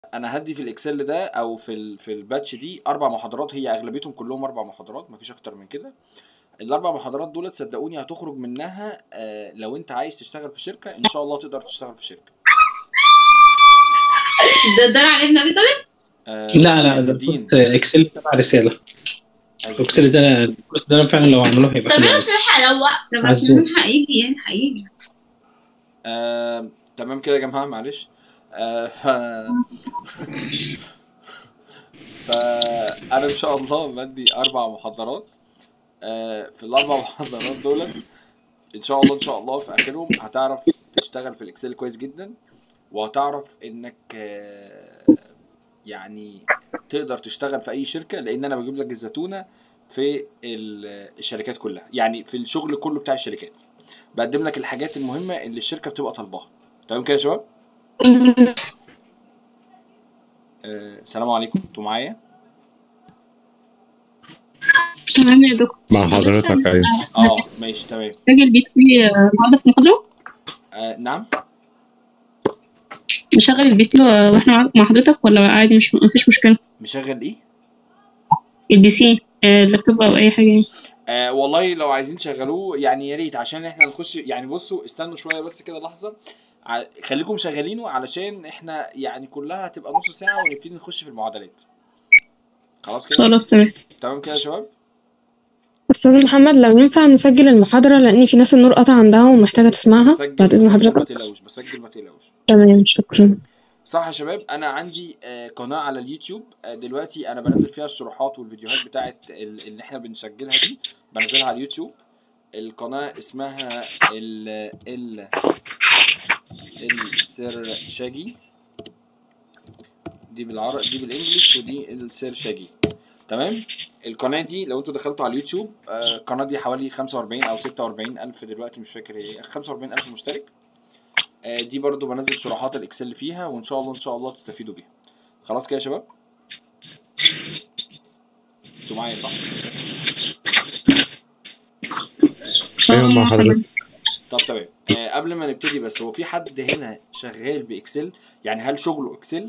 انا هدي في الاكسل ده او في ال في الباتش دي اربع محاضرات هي اغلبيتهم كلهم اربع محاضرات مفيش اكتر من كده الاربع محاضرات دول صدقوني هتخرج منها آه لو انت عايز تشتغل في شركه ان شاء الله تقدر تشتغل في شركه ده ده على ابن ابي طالب آه لا لا عز ده الدين كورس اكسل تبع رساله عز الاكسل الدين. ده الكورس ده فعلا لو عملوه هيبقى طب حلو انا أوي. بصراحه لو لو عزوم. عشان هيجي يعني هيجي آه، تمام كده يا جماعه معلش آه، ف فانا ان شاء الله بدي اربع محاضرات آه، في الاربع محاضرات دول ان شاء الله ان شاء الله في اخرهم هتعرف تشتغل في الاكسل كويس جدا وهتعرف انك آه، يعني تقدر تشتغل في اي شركه لان انا بجيب لك الزتونه في ال- الشركات كلها يعني في الشغل كله بتاع الشركات بقدم لك الحاجات المهمه اللي الشركه بتبقى طالباها تمام كده يا شباب آه، السلام عليكم انتوا معايا تمام يا دكتور مع حضرتك ايوه اه ماشي تمام محتاج البي سي النهارده في المحاضره آه نعم نشغل البي سي واحنا مع حضرتك ولا عادي مش مفيش مشكله مشغل ايه البي سي آه، اللابتوب او اي حاجه آه والله لو عايزين تشغلوه يعني يا ريت عشان احنا نخش يعني بصوا استنوا شويه بس كده لحظه ع- خليكم شغالينه علشان احنا يعني كلها هتبقى نص ساعه ونبتدي نخش في المعادلات خلاص كده خلاص تمام تمام كده يا شباب أستاذ محمد لو ينفع نسجل المحاضرة لأن في ناس النور قطع عندها ومحتاجة تسمعها بسجل بعد إذن بسجل ما حضرتك تقلقوش بسجل ما تقلقوش تمام شكرا صح يا شباب انا عندي آه، قناه على اليوتيوب آه، دلوقتي انا بنزل فيها الشروحات والفيديوهات بتاعت ال- اللي احنا بنسجلها دي بنزلها على اليوتيوب القناه اسمها ال ال السرشاجي دي بالعربي دي بالانجلش ودي السرشاجي تمام القناه دي لو انتوا دخلتوا على اليوتيوب آه، القناه دي حوالي 45 او 46 الف دلوقتي مش فاكر هي إيه، 45 الف مشترك آه، دي برضو بنزل شروحات الاكسل فيها وان شاء الله ان شاء الله تستفيدوا بيها خلاص كده يا شباب انتوا معايا صح ايوه مع حضرتك طب تمام آه قبل ما نبتدي بس هو في حد هنا شغال باكسل يعني هل شغله اكسل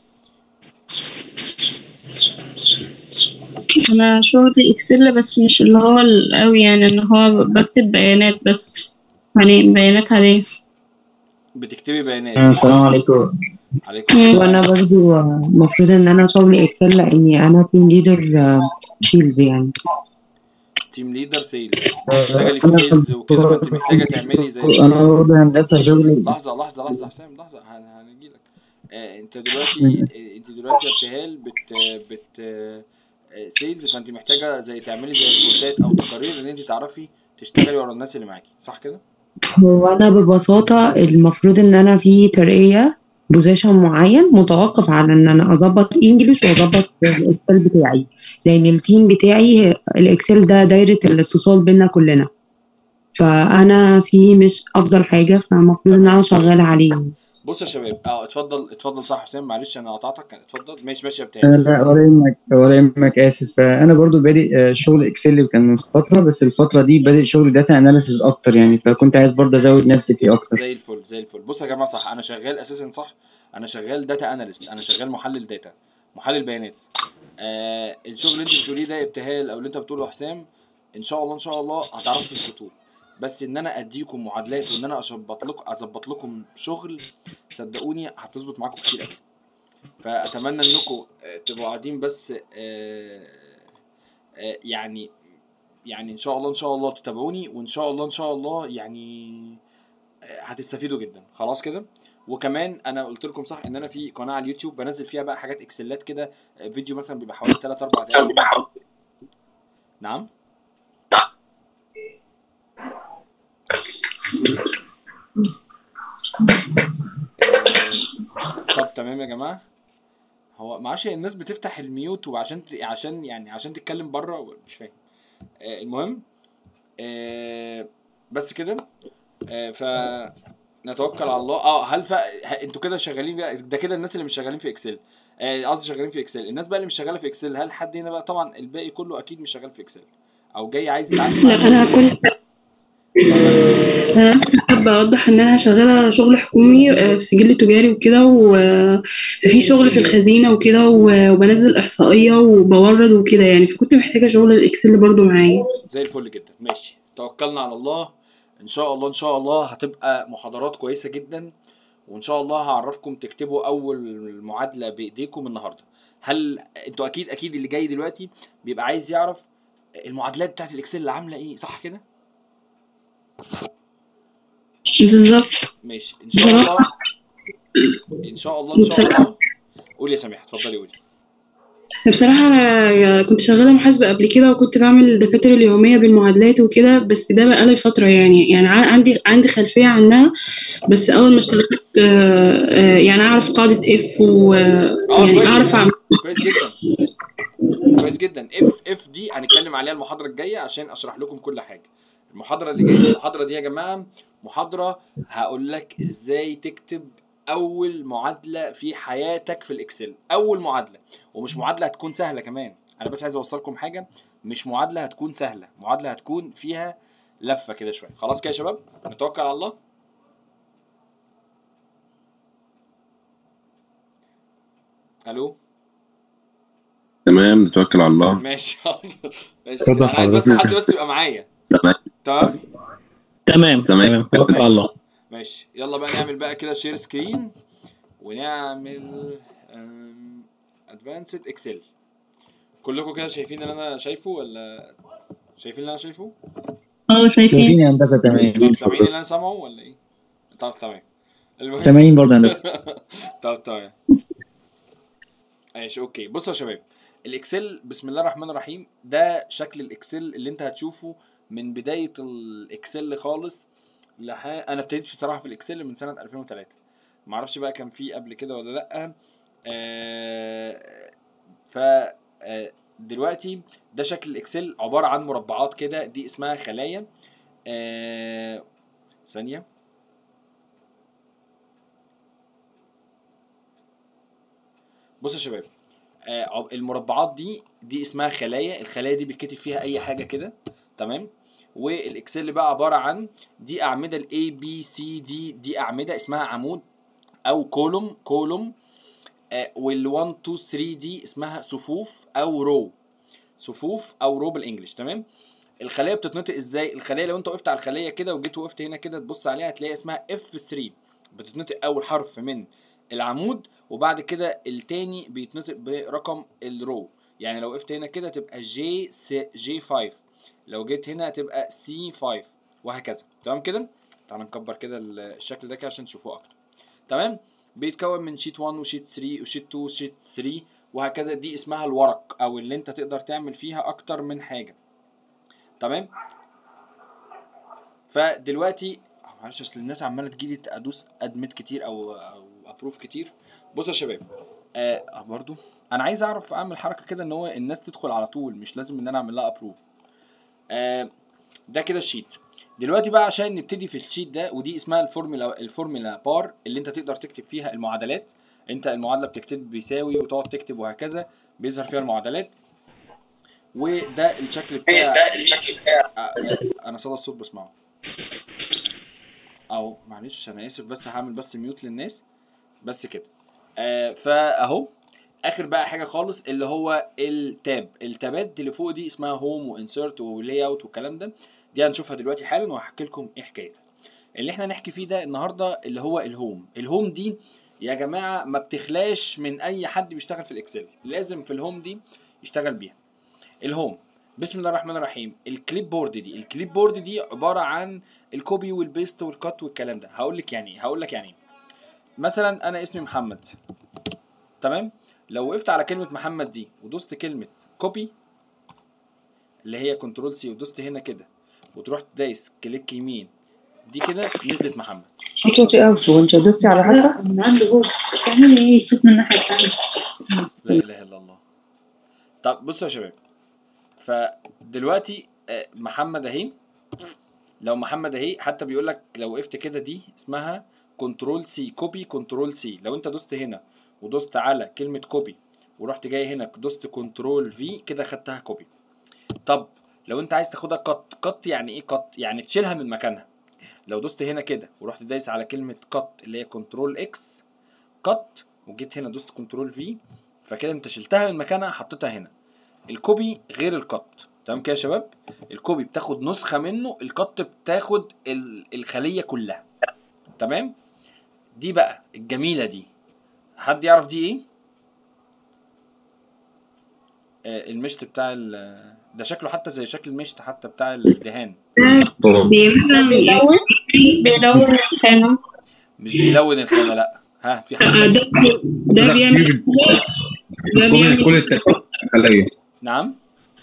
انا شغلي اكسل بس مش اللي هو القوي يعني ان هو بكتب بيانات بس يعني بيانات عليه بتكتبي بيانات السلام عليكم عليكم مم. وانا برضو المفروض ان انا شغلي اكسل لاني انا تيم ليدر شيلز يعني تيم ليدر سيلز بتشتغلي في سيلز وكده فانت محتاجه تعملي زي انا برضه هندسه شغلي لحظه لحظه لحظه حسام لحظه هنجي لك آه انت دلوقتي آه انت دلوقتي يا ابتهال بت بت آه سيلز فانت محتاجه زي تعملي زي ريبورتات او تقارير ان انت تعرفي تشتغلي ورا الناس اللي معاكي صح كده؟ هو انا ببساطه المفروض ان انا في ترقيه بوزيشن معين متوقف على ان انا اظبط انجلش واظبط الاكسل بتاعي لان التيم بتاعي الاكسل ده دايره الاتصال بينا كلنا فانا فيه مش افضل حاجه فالمفروض ان انا شغاله عليه بص يا شباب اه اتفضل اتفضل صح حسام معلش انا قطعتك اتفضل ماشي ماشي يا ابتهال آه، لا ولا يهمك ولا يهمك اسف آه، انا برضو بادئ آه، شغل اكسل كان من فتره بس الفتره دي بادئ شغل داتا اناليسيز اكتر يعني فكنت عايز برضو ازود نفسي فيه اكتر زي الفل زي الفل بص يا جماعه صح انا شغال اساسا صح انا شغال داتا اناليست انا شغال محلل داتا محلل بيانات آه الشغل اللي انت بتقوليه ده ابتهال او اللي انت بتقوله حسام ان شاء الله ان شاء الله هتعرفوا تثبتوه بس ان انا اديكم معادلات وان انا اظبط لكم اظبط لكم شغل صدقوني هتظبط معاكم كتير قوي فاتمنى انكم آه، تبقوا قاعدين بس آه، آه، يعني يعني ان شاء الله ان شاء الله تتابعوني وان شاء الله ان شاء الله يعني آه، هتستفيدوا جدا خلاص كده وكمان انا قلت لكم صح ان انا في قناه على اليوتيوب بنزل فيها بقى حاجات اكسلات كده آه، فيديو مثلا بيبقى حوالي 3 4 دقايق نعم آه، طب تمام يا جماعه هو معلش هي الناس بتفتح الميوت وعشان ت- عشان يعني عشان تتكلم بره مش فاهم آه، المهم آه، بس كده آه، ف نتوكل على الله اه هل ف... ه- انتوا كده شغالين بقى ده كده الناس اللي مش شغالين في اكسل آه، قصدي شغالين في اكسل الناس بقى اللي مش شغاله في اكسل هل حد هنا بقى طبعا الباقي كله اكيد مش شغال في اكسل او جاي عايز يتعلم لا أنا كنت انا بس حابه اوضح ان انا شغاله شغل حكومي آه، في سجل تجاري وكده وفي شغل في الخزينه وكده و- وبنزل احصائيه وبورد وكده يعني فكنت محتاجه شغل الاكسل برضو معايا زي الفل جدا ماشي توكلنا على الله ان شاء الله ان شاء الله هتبقى محاضرات كويسه جدا وان شاء الله هعرفكم تكتبوا اول معادله بايديكم النهارده هل انتوا اكيد اكيد اللي جاي دلوقتي بيبقى عايز يعرف المعادلات بتاعت الاكسل اللي عامله ايه صح كده بالظبط ماشي ان شاء الله ان شاء الله ان شاء الله قولي يا سميحه اتفضلي قولي بصراحة أنا كنت شغالة محاسبة قبل كده وكنت بعمل الدفاتر اليومية بالمعادلات وكده بس ده بقى لي فترة يعني يعني ع- عندي عندي خلفية عنها بس أول ما اشتغلت آه، آه، يعني أعرف قاعدة اف ويعني كويس أعرف جدا. أعمل كويس جدا كويس جدا اف اف دي هنتكلم عليها المحاضره الجايه عشان اشرح لكم كل حاجه المحاضره اللي جايه المحاضره دي يا جماعه محاضره هقول لك ازاي تكتب اول معادله في حياتك في الاكسل اول معادله ومش معادله هتكون سهله كمان انا بس عايز اوصلكم حاجه مش معادله هتكون سهله معادله هتكون فيها لفه كده شويه خلاص كده يا شباب نتوكل على الله الو تمام نتوكل على الله ماشي حاضر ماشي اتفضل انا عايز بس حضرتك. حد بس يبقى معايا تمام تمام تمام تمام. تمام توكل على الله ماشي يلا بقى نعمل بقى كده شير سكرين ونعمل ادفانسد اكسل كلكم كده شايفين اللي انا شايفه ولا شايفين اللي انا شايفه اه شايفين شايفين يا هندسه تمام طب سامعين اللي انا سامعه ولا ايه طب تمام المهم سامعين برضه يا هندسه طب تمام ماشي اوكي بصوا يا شباب الاكسل بسم الله الرحمن الرحيم ده شكل الاكسل اللي انت هتشوفه من بدايه الاكسل خالص لح... انا ابتديت بصراحه في الاكسل من سنه 2003 ما اعرفش بقى كان في قبل كده ولا لا آه... ف آه... دلوقتي ده شكل الاكسل عباره عن مربعات كده دي اسمها خلايا آه... ثانيه بصوا يا شباب آه، عب- المربعات دي دي اسمها خلايا الخلايا دي بيتكتب فيها اي حاجه كده تمام والاكسل بقى عباره عن دي اعمده الاي بي سي دي دي اعمده اسمها عمود او كولوم كولوم وال 1 2 3 دي اسمها صفوف او رو صفوف او رو بالانجلش تمام الخليه بتتنطق ازاي الخليه لو انت وقفت على الخليه كده وجيت وقفت هنا كده تبص عليها هتلاقي اسمها اف 3 بتتنطق اول حرف من العمود وبعد كده التاني بيتنطق برقم الرو يعني لو وقفت هنا كده تبقى جي جي 5 لو جيت هنا هتبقى سي 5 وهكذا تمام كده تعال نكبر كده الشكل ده كده عشان تشوفوه اكتر تمام بيتكون من شيت 1 وشيت 3 وشيت 2 وشيت 3 وهكذا دي اسمها الورق او اللي انت تقدر تعمل فيها اكتر من حاجه تمام فدلوقتي معلش اصل الناس عماله تجيلي ادوس ادمت كتير او او ابروف كتير بصوا يا شباب آه برضو انا عايز اعرف اعمل حركه كده ان هو الناس تدخل على طول مش لازم ان انا اعمل لها ابروف آه ده كده الشيت دلوقتي بقى عشان نبتدي في الشيت ده ودي اسمها الفورمولا الفورمولا بار اللي انت تقدر تكتب فيها المعادلات انت المعادله بتكتب بيساوي وتقعد تكتب وهكذا بيظهر فيها المعادلات وده الشكل بتاع آه، انا صدى الصوت بسمعه او معلش انا اسف بس هعمل بس ميوت للناس بس كده آه فاهو اخر بقى حاجه خالص اللي هو التاب التابات اللي فوق دي اسمها هوم وانسرت ولاي اوت والكلام ده دي هنشوفها دلوقتي حالا وهحكي لكم ايه حكايتها اللي احنا نحكي فيه ده النهارده اللي هو الهوم الهوم دي يا جماعه ما بتخلاش من اي حد بيشتغل في الاكسل لازم في الهوم دي يشتغل بيها الهوم بسم الله الرحمن الرحيم الكليب بورد دي الكليب بورد دي عباره عن الكوبي والبيست والكات والكلام ده هقول لك يعني ايه هقول لك يعني ايه مثلا انا اسمي محمد تمام لو وقفت على كلمه محمد دي ودوست كلمه كوبي اللي هي كنترول سي ودوست هنا كده وتروح دايس كليك يمين دي كده نزلت محمد صوتي قوي وانت دوستي على حاجه من عنده جوه بتعملي ايه صوت من الناحيه الثانيه لا اله الا الله طب بصوا يا شباب فدلوقتي آه، محمد اهي لو محمد اهي حتى بيقول لك لو وقفت كده دي اسمها كنترول سي كوبي كنترول سي لو انت دوست هنا ودوست على كلمه كوبي ورحت جاي هنا دوست كنترول في كده خدتها كوبي طب لو انت عايز تاخدها قط قط يعني ايه قط يعني تشيلها من مكانها لو دوست هنا كده ورحت دايس على كلمه كات اللي هي كنترول اكس كات وجيت هنا دوست كنترول في فكده انت شلتها من مكانها حطيتها هنا الكوبي غير الكات تمام كده يا شباب الكوبي بتاخد نسخه منه الكات بتاخد ال- الخليه كلها تمام دي بقى الجميله دي حد يعرف دي ايه آه، المشط بتاع ال- ده شكله حتى زي شكل المشط حتى بتاع الدهان بي مثلا بيلون بيلون الخانة مش بيلون الخامه لا ها في حد آه، ده ده بيعمل ده بيعمل كل التنسيق الخلية نعم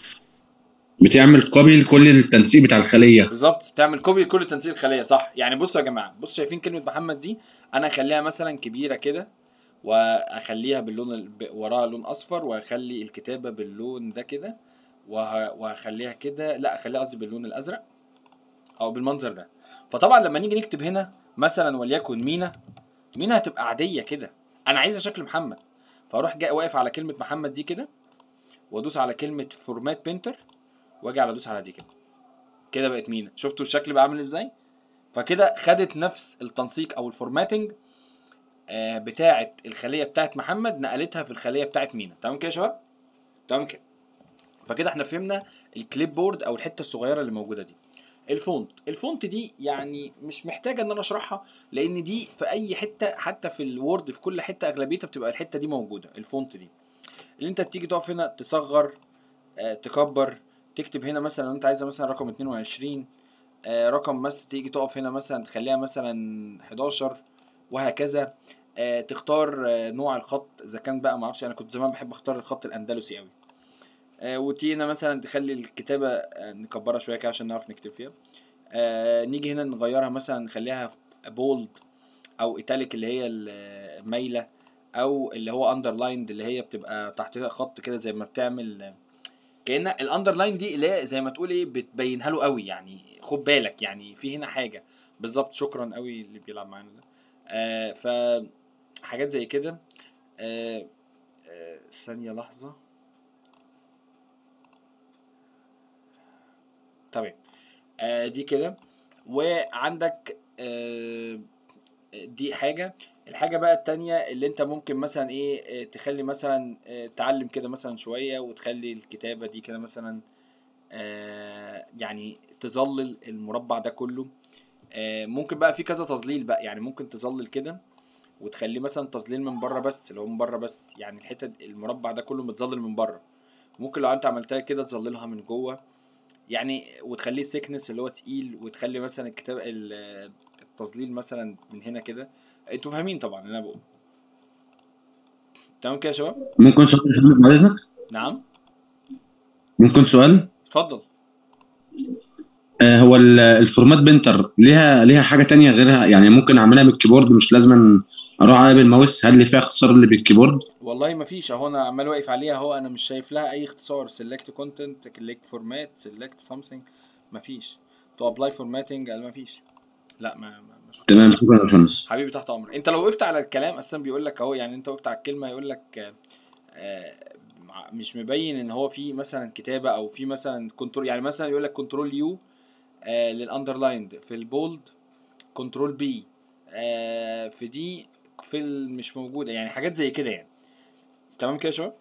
بتعمل كوبي لكل التنسيق بتاع الخلية بالظبط تعمل كوبي لكل تنسيق الخليه صح يعني بصوا يا جماعه بصوا شايفين كلمه محمد دي انا اخليها مثلا كبيره كده واخليها باللون ال- ب- وراها لون اصفر واخلي الكتابه باللون ده كده وه- وهخليها كده لا اخليها قصدي باللون الازرق او بالمنظر ده فطبعا لما نيجي نكتب هنا مثلا وليكن مينا مينا هتبقى عاديه كده انا عايزها شكل محمد فاروح جاي واقف على كلمه محمد دي كده وادوس على كلمه فورمات بينتر واجي على ادوس على دي كده كده بقت مينا شفتوا الشكل بقى عامل ازاي فكده خدت نفس التنسيق او الفورماتنج آه بتاعه الخليه بتاعه محمد نقلتها في الخليه بتاعه مينا تمام كده يا شباب تمام كده فكده احنا فهمنا الكليب بورد او الحته الصغيره اللي موجوده دي الفونت الفونت دي يعني مش محتاجه ان انا اشرحها لان دي في اي حته حتى في الوورد في كل حته اغلبيتها بتبقى الحته دي موجوده الفونت دي اللي انت تيجي تقف هنا تصغر آه تكبر تكتب هنا مثلا لو انت عايزه مثلا رقم 22 آه رقم مثلا تيجي تقف هنا مثلا تخليها مثلا 11 وهكذا آه تختار آه نوع الخط اذا كان بقى معرفش انا كنت زمان بحب اختار الخط الاندلسي قوي آه وتيجي هنا مثلا تخلي الكتابه آه نكبرها شويه كده عشان نعرف نكتب فيها آه نيجي هنا نغيرها مثلا نخليها بولد او ايتاليك اللي هي المايله او اللي هو اندرلايند اللي هي بتبقى تحتها خط كده زي ما بتعمل آه، كأن الاندرلاين دي اللي هي زي ما تقول ايه بتبينها له قوي يعني خد بالك يعني في هنا حاجه بالظبط شكرا قوي اللي بيلعب معانا ده آه ف حاجات زي كده آه آه ثانيه لحظه تمام آه دي كده وعندك آه دي حاجه الحاجه بقى التانية اللي انت ممكن مثلا ايه آه، تخلي مثلا آه، تعلم كده مثلا شويه وتخلي الكتابه دي كده مثلا آه، يعني تظلل المربع ده كله آه، ممكن بقى في كذا تظليل بقى يعني ممكن تظلل كده وتخليه مثلا تظليل من بره بس اللي هو من بره بس يعني الحته المربع ده كله متظلل من بره ممكن لو انت عملتها كده تظللها من جوه يعني وتخليه سيكنس اللي هو تقيل وتخلي مثلا الكتاب ال- التظليل مثلا من هنا كده انتوا فاهمين طبعا اللي انا بقول تمام كده يا شباب ممكن سؤال يا شباب بعد إذنك نعم ممكن سؤال اتفضل آه هو ال- الفورمات بنتر ليها ليها حاجة تانية غيرها يعني ممكن أعملها بالكيبورد مش لازم أروح عليها بالماوس هل اللي فيها اختصار اللي بالكيبورد والله ما فيش اهو انا عمال واقف عليها اهو انا مش شايف لها اي اختصار select content select format select something ما فيش to apply formatting ما فيش لا ما, ما مش تمام شكرا يا باشمهندس حبيبي تحت امرك انت لو وقفت على الكلام اساسا بيقول لك اهو يعني انت وقفت على الكلمه يقول لك آه، آه، مع- مش مبين ان هو في مثلا كتابه او في مثلا كنترول يعني مثلا يقول لك كنترول يو للاندرلايند في البولد كنترول بي في دي في ال- مش موجوده يعني حاجات زي كده يعني تمام كده يا شباب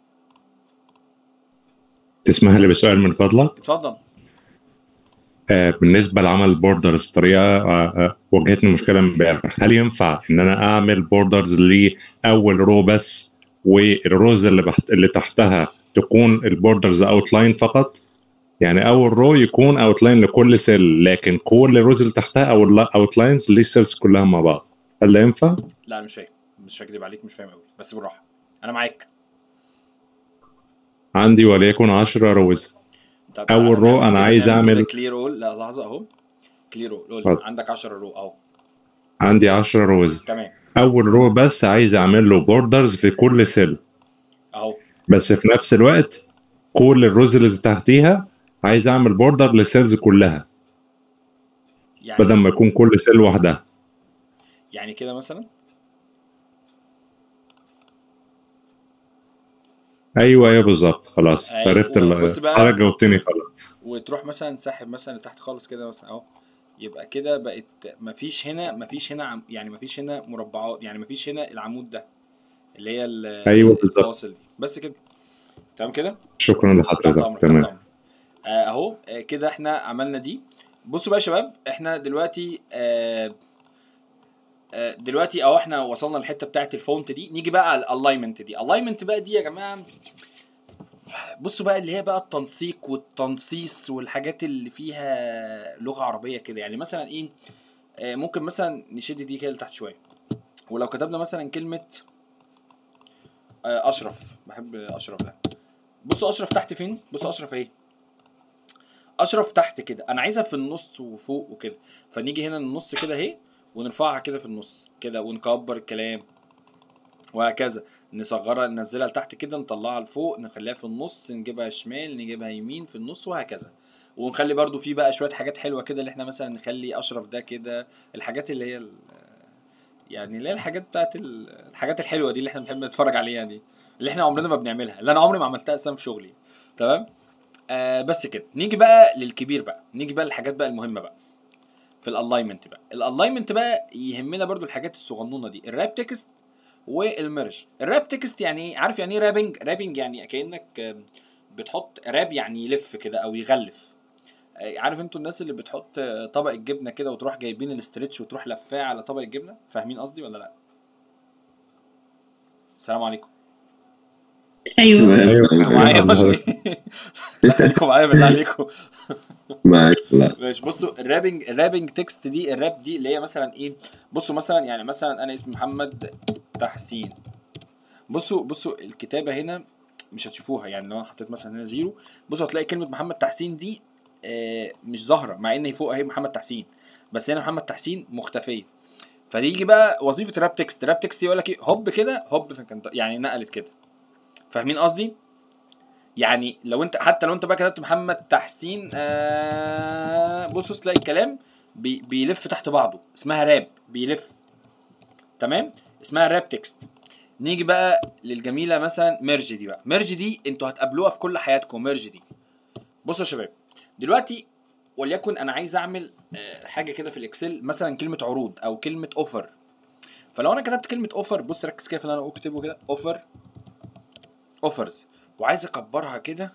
تسمح لي بسؤال من فضلك اتفضل آه، بالنسبه لعمل بوردرز طريقه آه، آه، واجهتني مشكله امبارح هل ينفع ان انا اعمل بوردرز لاول رو بس والروز اللي بحت... اللي تحتها تكون البوردرز اوتلاين فقط يعني اول رو يكون اوتلاين لكل سيل لكن كل الروز اللي تحتها او اوتلاينز للسيلز كلها مع بعض هل ده ينفع؟ لا انا مش فاهم مش هكدب عليك مش فاهم قوي بس بالراحه انا معاك عندي وليكن 10 روز طب اول رو انا عايز اعمل كلير اول لا لحظه اهو كلير اول اتفضل. عندك 10 رو اهو عندي 10 روز تمام اول رو بس عايز اعمل له بوردرز في كل سيل اهو بس في نفس الوقت كل الروز اللي تحتيها عايز اعمل بوردر للسيلز كلها يعني بدل ما يكون كل سيل لوحدها يعني كده مثلا ايوه ايوه بالظبط خلاص أيوة. عرفت بص ال- بقى. حضرتك جاوبتني خلاص وتروح مثلا ساحب مثلا لتحت خالص كده مثلا اهو يبقى كده بقت مفيش هنا مفيش هنا عم يعني مفيش هنا مربعات يعني مفيش هنا العمود ده اللي هي ال- أيوة بالظبط. الفواصل دي بس كده تمام كده شكرا تحت لحضرتك امرك تحت تمام امرك آه، اهو آه، كده احنا عملنا دي بصوا بقى يا شباب احنا دلوقتي آه، آه، دلوقتي اهو احنا وصلنا للحته بتاعه الفونت دي نيجي بقى على الالاينمنت دي الالاينمنت بقى دي يا جماعه بصوا بقى اللي هي بقى التنسيق والتنصيص والحاجات اللي فيها لغه عربيه كده يعني مثلا ايه آه، ممكن مثلا نشد دي كده لتحت شويه ولو كتبنا مثلا كلمه آه، اشرف بحب اشرف ده بصوا اشرف تحت فين بصوا اشرف ايه اشرف تحت كده انا عايزها في النص وفوق وكده فنيجي هنا النص كده اهي ونرفعها كده في النص كده ونكبر الكلام وهكذا نصغرها ننزلها لتحت كده نطلعها لفوق نخليها في النص نجيبها شمال نجيبها يمين في النص وهكذا ونخلي برضو في بقى شويه حاجات حلوه كده اللي احنا مثلا نخلي اشرف ده كده الحاجات اللي هي ال- يعني اللي هي الحاجات بتاعت ال- الحاجات الحلوه دي اللي احنا بنحب نتفرج عليها دي اللي احنا عمرنا ما بنعملها اللي انا عمري ما عملتها اساسا في شغلي تمام آه بس كده نيجي بقى للكبير بقى نيجي بقى للحاجات بقى المهمه بقى في الالاينمنت بقى الالاينمنت بقى يهمنا برضو الحاجات الصغنونه دي الراب تكست والميرج الراب تكست يعني ايه عارف يعني ايه رابنج رابنج يعني كانك آم، بتحط راب يعني يلف كده او يغلف آه، عارف انتوا الناس اللي بتحط آه، طبق الجبنه كده وتروح جايبين الاسترتش وتروح لفاه على طبق الجبنه فاهمين قصدي ولا لا السلام عليكم ايوه انتوا معايا ولا ايه؟ لا خليكم معايا بالله عليكم معاك لا ماشي بصوا الرابنج الرابنج تكست دي الراب دي اللي هي مثلا ايه بصوا مثلا يعني مثلا انا اسمي محمد تحسين بصوا بصوا الكتابه هنا مش هتشوفوها يعني لو انا حطيت مثلا هنا زيرو بصوا هتلاقي كلمه محمد تحسين دي آه مش ظاهره مع ان هي فوق اهي محمد تحسين بس هنا محمد تحسين مختفيه فيجي بقى وظيفه راب تكست راب تكست يقول لك ايه هوب كده هوب فكان- يعني نقلت كده فاهمين قصدي يعني لو انت حتى لو انت بقى كتبت محمد تحسين آه بص بص تلاقي الكلام بي بيلف تحت بعضه اسمها راب بيلف تمام اسمها راب تكست نيجي بقى للجميله مثلا ميرج دي بقى ميرج دي انتوا هتقابلوها في كل حياتكم ميرج دي بصوا يا شباب دلوقتي وليكن انا عايز اعمل آه، حاجه كده في الاكسل مثلا كلمه عروض او كلمه اوفر فلو انا كتبت كلمه اوفر بص ركز كده في اللي انا اكتبه كده اوفر اوفرز وعايز اكبرها كده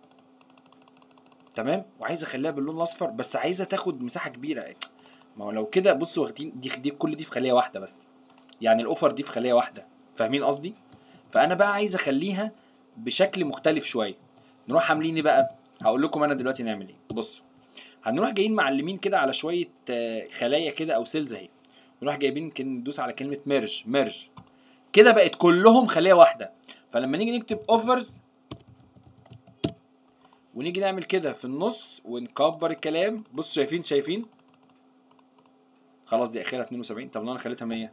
تمام وعايز اخليها باللون الاصفر بس عايزه تاخد مساحه كبيره ما هو لو كده بصوا واخدين دي, دي كل دي في خليه واحده بس يعني الاوفر دي في خليه واحده فاهمين قصدي فانا بقى عايز اخليها بشكل مختلف شويه نروح عاملين ايه بقى هقول لكم انا دلوقتي نعمل ايه بصوا هنروح جايين معلمين كده على شويه آه، خلايا كده او سيلز اهي نروح جايبين كن- ندوس على كلمه ميرج ميرج كده بقت كلهم خليه واحده فلما نيجي نكتب اوفرز ونيجي نعمل كده في النص ونكبر الكلام بصوا شايفين شايفين خلاص دي اخرها 72 طب لو انا خليتها 100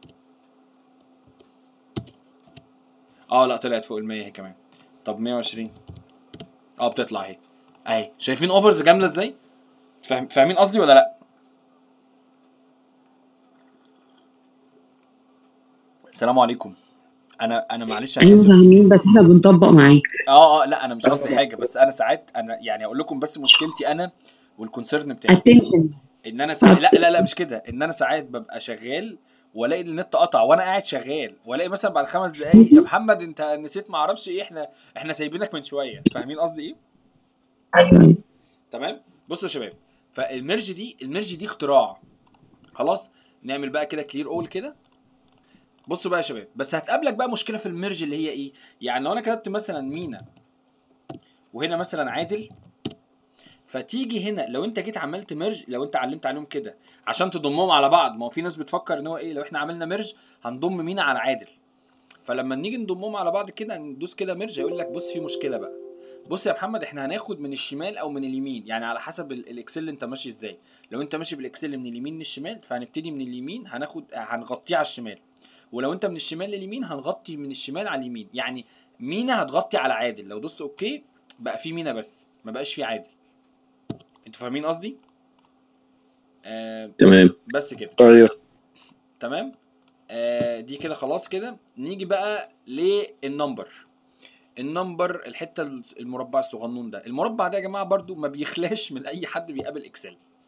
اه لا طلعت فوق ال 100 هي كمان طب 120 اه بتطلع اهي اهي شايفين اوفرز جامله ازاي فاهم فاهمين قصدي ولا لا السلام عليكم انا انا معلش انا ايوه اسف فاهمين بس احنا بنطبق معاك اه اه لا انا مش قصدي حاجه بس انا ساعات انا يعني اقول لكم بس مشكلتي انا والكونسيرن بتاعي اتنشن ان انا ساعات لا لا لا مش كده ان انا ساعات ببقى شغال والاقي النت قطع وانا قاعد شغال والاقي مثلا بعد خمس دقايق يا محمد انت نسيت ما اعرفش ايه احنا احنا سايبينك من شويه فاهمين قصدي ايه ايوه تمام بصوا يا شباب فالميرج دي الميرج دي اختراع خلاص نعمل بقى كده كلير اول كده بصوا بقى يا شباب بس هتقابلك بقى مشكله في الميرج اللي هي ايه يعني لو انا كتبت مثلا مينا وهنا مثلا عادل فتيجي هنا لو انت جيت عملت ميرج لو انت علمت عليهم كده عشان تضمهم على بعض ما هو في ناس بتفكر ان هو ايه لو احنا عملنا ميرج هنضم مينا على عادل فلما نيجي نضمهم على بعض كده ندوس كده ميرج هيقول لك بص في مشكله بقى بص يا محمد احنا هناخد من الشمال او من اليمين يعني على حسب ال- الاكسل اللي انت ماشي ازاي لو انت ماشي بالاكسل من اليمين للشمال فهنبتدي من اليمين هناخد هنغطيه على الشمال ولو انت من الشمال لليمين هنغطي من الشمال على اليمين يعني مينا هتغطي على عادل لو دوست اوكي بقى في مينا بس ما بقاش في عادل انتوا فاهمين قصدي آه تمام بس كده ايوه تمام آه دي كده خلاص كده نيجي بقى للنمبر النمبر الحته المربع الصغنون ده المربع ده يا جماعه برضو ما بيخلاش من اي حد بيقابل اكسل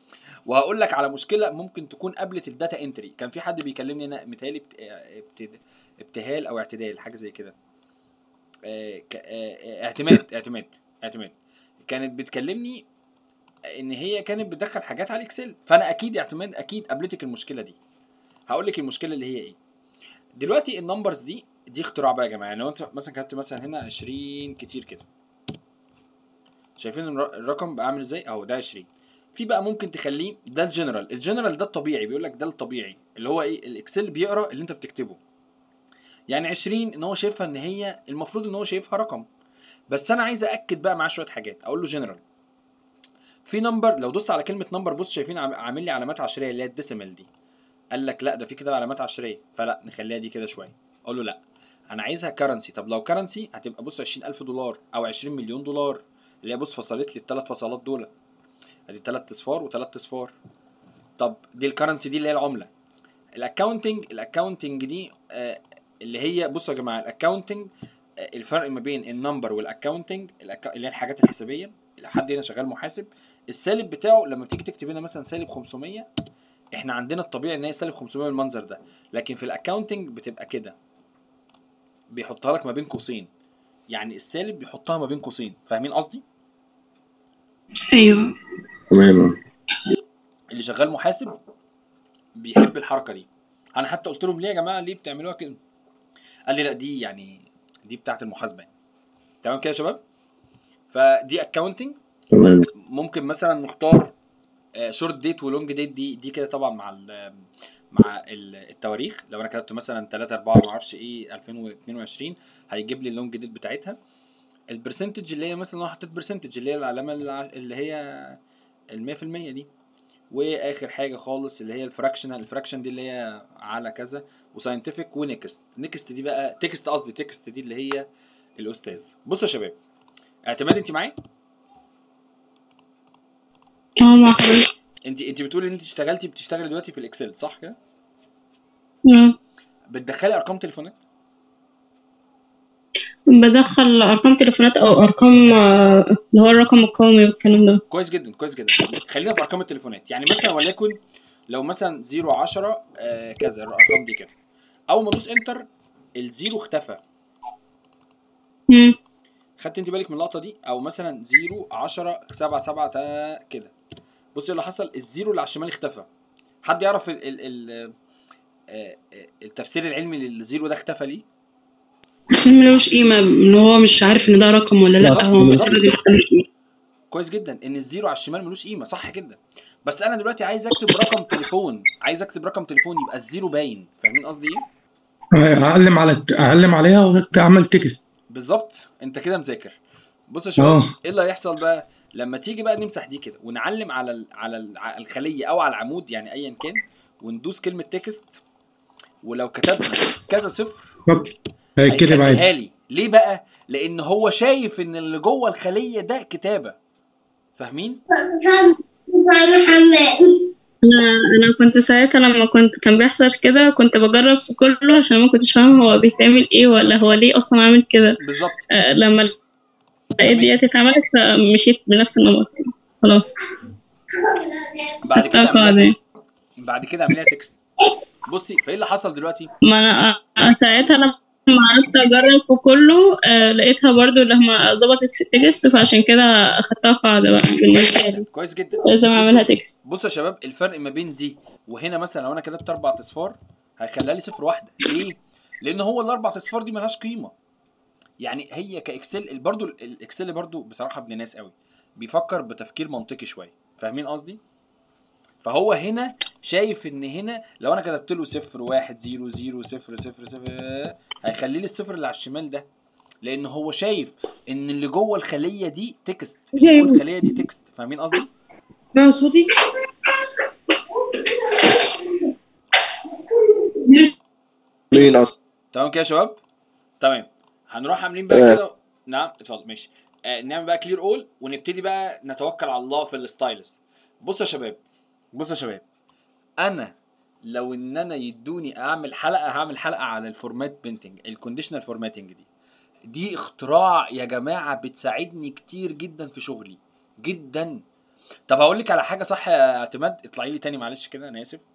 وهقول لك على مشكله ممكن تكون قابلت الداتا انتري كان في حد بيكلمني هنا متهيألي بت- ابت- ابتهال او اعتدال حاجه زي كده آه، ك- آه، اعتماد اعتماد اعتماد كانت بتكلمني ان هي كانت بتدخل حاجات على الاكسل فانا اكيد اعتماد اكيد قابلتك المشكله دي هقول لك المشكله اللي هي ايه دلوقتي النمبرز دي دي اختراع بقى يا جماعه يعني لو انت مثلا كتبت مثلا هنا 20 كتير كده شايفين الر- الرقم بقى عامل ازاي اهو ده 20 في بقى ممكن تخليه ده الجنرال الجنرال ده الطبيعي بيقول لك ده الطبيعي اللي هو ايه الاكسل بيقرا اللي انت بتكتبه يعني 20 ان هو شايفها ان هي المفروض ان هو شايفها رقم بس انا عايز اكد بقى معاه شويه حاجات اقول له جنرال في نمبر لو دوست على كلمه نمبر بص شايفين عم- عامل لي علامات عشريه اللي هي الديسيمال دي قال لك لا ده في كده علامات عشريه فلا نخليها دي كده شويه اقول له لا انا عايزها كرنسي طب لو كرنسي هتبقى بص 20000 دولار او 20 مليون دولار اللي هي بص فصلت لي الثلاث فصلات دول ادي ثلاث اصفار وثلاث اصفار طب دي الكرنسي دي اللي هي العمله الاكاونتنج الاكاونتنج دي آه اللي هي بصوا يا جماعه الاكاونتنج آه الفرق ما بين النمبر والاكاونتنج الأكا- اللي هي الحاجات الحسابيه حد هنا شغال محاسب السالب بتاعه لما بتيجي تكتب هنا مثلا سالب 500 احنا عندنا الطبيعي ان هي سالب 500 بالمنظر ده لكن في الاكاونتنج بتبقى كده بيحطها لك ما بين قوسين يعني السالب بيحطها ما بين قوسين فاهمين قصدي ايوه تمام اللي شغال محاسب بيحب الحركه دي انا حتى قلت لهم ليه يا جماعه ليه بتعملوها كده قال لي لا دي يعني دي بتاعه المحاسبه يعني تمام كده يا شباب فدي اكاونتنج تمام ممكن مثلا نختار شورت ديت ولونج ديت دي دي كده طبعا مع ال مع ال- التواريخ لو انا كتبت مثلا 3 4 ما اعرفش ايه 2022 هيجيب لي اللونج ديت بتاعتها البرسنتج اللي هي مثلا لو حطيت برسنتج اللي هي العلامه الع- اللي هي ال 100% دي واخر حاجه خالص اللي هي الفراكشنال الفراكشن دي اللي هي على كذا وساينتفك ونكست نكست دي بقى تكست قصدي تكست دي اللي هي الاستاذ بصوا يا شباب اعتماد انت معايا اه مع حضرتك انت انت بتقولي ان انت اشتغلتي بتشتغلي دلوقتي في الاكسل صح كده آه. بتدخلي ارقام تليفونات بدخل ارقام تليفونات او ارقام آه، اللي هو الرقم القومي والكلام ده كويس جدا كويس جدا خلينا في ارقام التليفونات يعني مثلا وليكن لو مثلا 0 10 آه كذا الارقام دي كده اول ما ادوس انتر الزيرو اختفى مم. خدت انت بالك من اللقطه دي او مثلا 0 10 7 7 تا كده بصي اللي حصل الزيرو اللي على الشمال اختفى حد يعرف ال ال ال آه، آه، التفسير العلمي للزيرو ده اختفى ليه عشان ملوش قيمة ان هو مش عارف ان ده رقم ولا لا بالظبط، هو بالظبط. مجرد إن- كويس جدا ان الزيرو على الشمال ملوش قيمه صح جدا بس انا دلوقتي عايز اكتب رقم تليفون عايز اكتب رقم تليفون يبقى الزيرو باين فاهمين قصدي ايه اعلم على اعلم عليها واعمل تكست بالظبط انت كده مذاكر بص يا شباب اه ايه اللي هيحصل بقى لما تيجي بقى نمسح دي كده ونعلم على ال على ال على الخليه او على العمود يعني ايا كان وندوس كلمه تكست ولو كتبنا كذا صفر هيتكتب هيخليها عادي لي ليه بقى لان هو شايف ان اللي جوه الخليه ده كتابه فاهمين انا انا كنت ساعتها لما كنت كان بيحصل كده كنت بجرب في كله عشان ما كنتش فاهم هو بيتعمل ايه ولا هو ليه اصلا عامل كده بالظبط آه لما لقيت ديت اتعملت فمشيت بنفس النمط خلاص بعد كده خدتها اعملها قاعدة. تكست بعد كده اعملها تكست بصي فايه اللي حصل دلوقتي ما انا آه، ساعتها لما قعدت اجرب في كله آه لقيتها برضو لما ظبطت في التكست فعشان كده اخدتها قاعدة بقى بالنسبة لي كويس جدا لازم اعملها تكست بص يا شباب الفرق ما بين دي وهنا مثلا لو انا كتبت اربع اصفار هيخليها لي صفر واحده ليه؟ لان هو الاربع اصفار دي ملهاش قيمه يعني هي كاكسل برضو ال- الاكسل برضو بصراحه ابن ناس قوي بيفكر بتفكير منطقي شويه فاهمين قصدي؟ فهو هنا شايف ان هنا لو انا كتبت له صفر واحد زيرو زيرو صفر صفر صفر هيخلي لي الصفر اللي على الشمال ده لان هو شايف ان اللي جوه الخليه دي تكست اللي جوه الخليه دي تكست فاهمين قصدي؟ سمعوا صوتي؟ مين اصلا تمام كده يا شباب تمام هنروح عاملين بقى آه. كده نعم اتفضل ماشي آه نعمل بقى كلير اول ونبتدي بقى نتوكل على الله في الستايلس بصوا يا شباب بصوا يا شباب انا لو ان انا يدوني اعمل حلقه هعمل حلقه على الفورمات بينتنج الكونديشنال فورماتنج دي دي اختراع يا جماعه بتساعدني كتير جدا في شغلي جدا طب هقول لك على حاجه صح يا اعتماد اطلعي لي تاني معلش كده انا اسف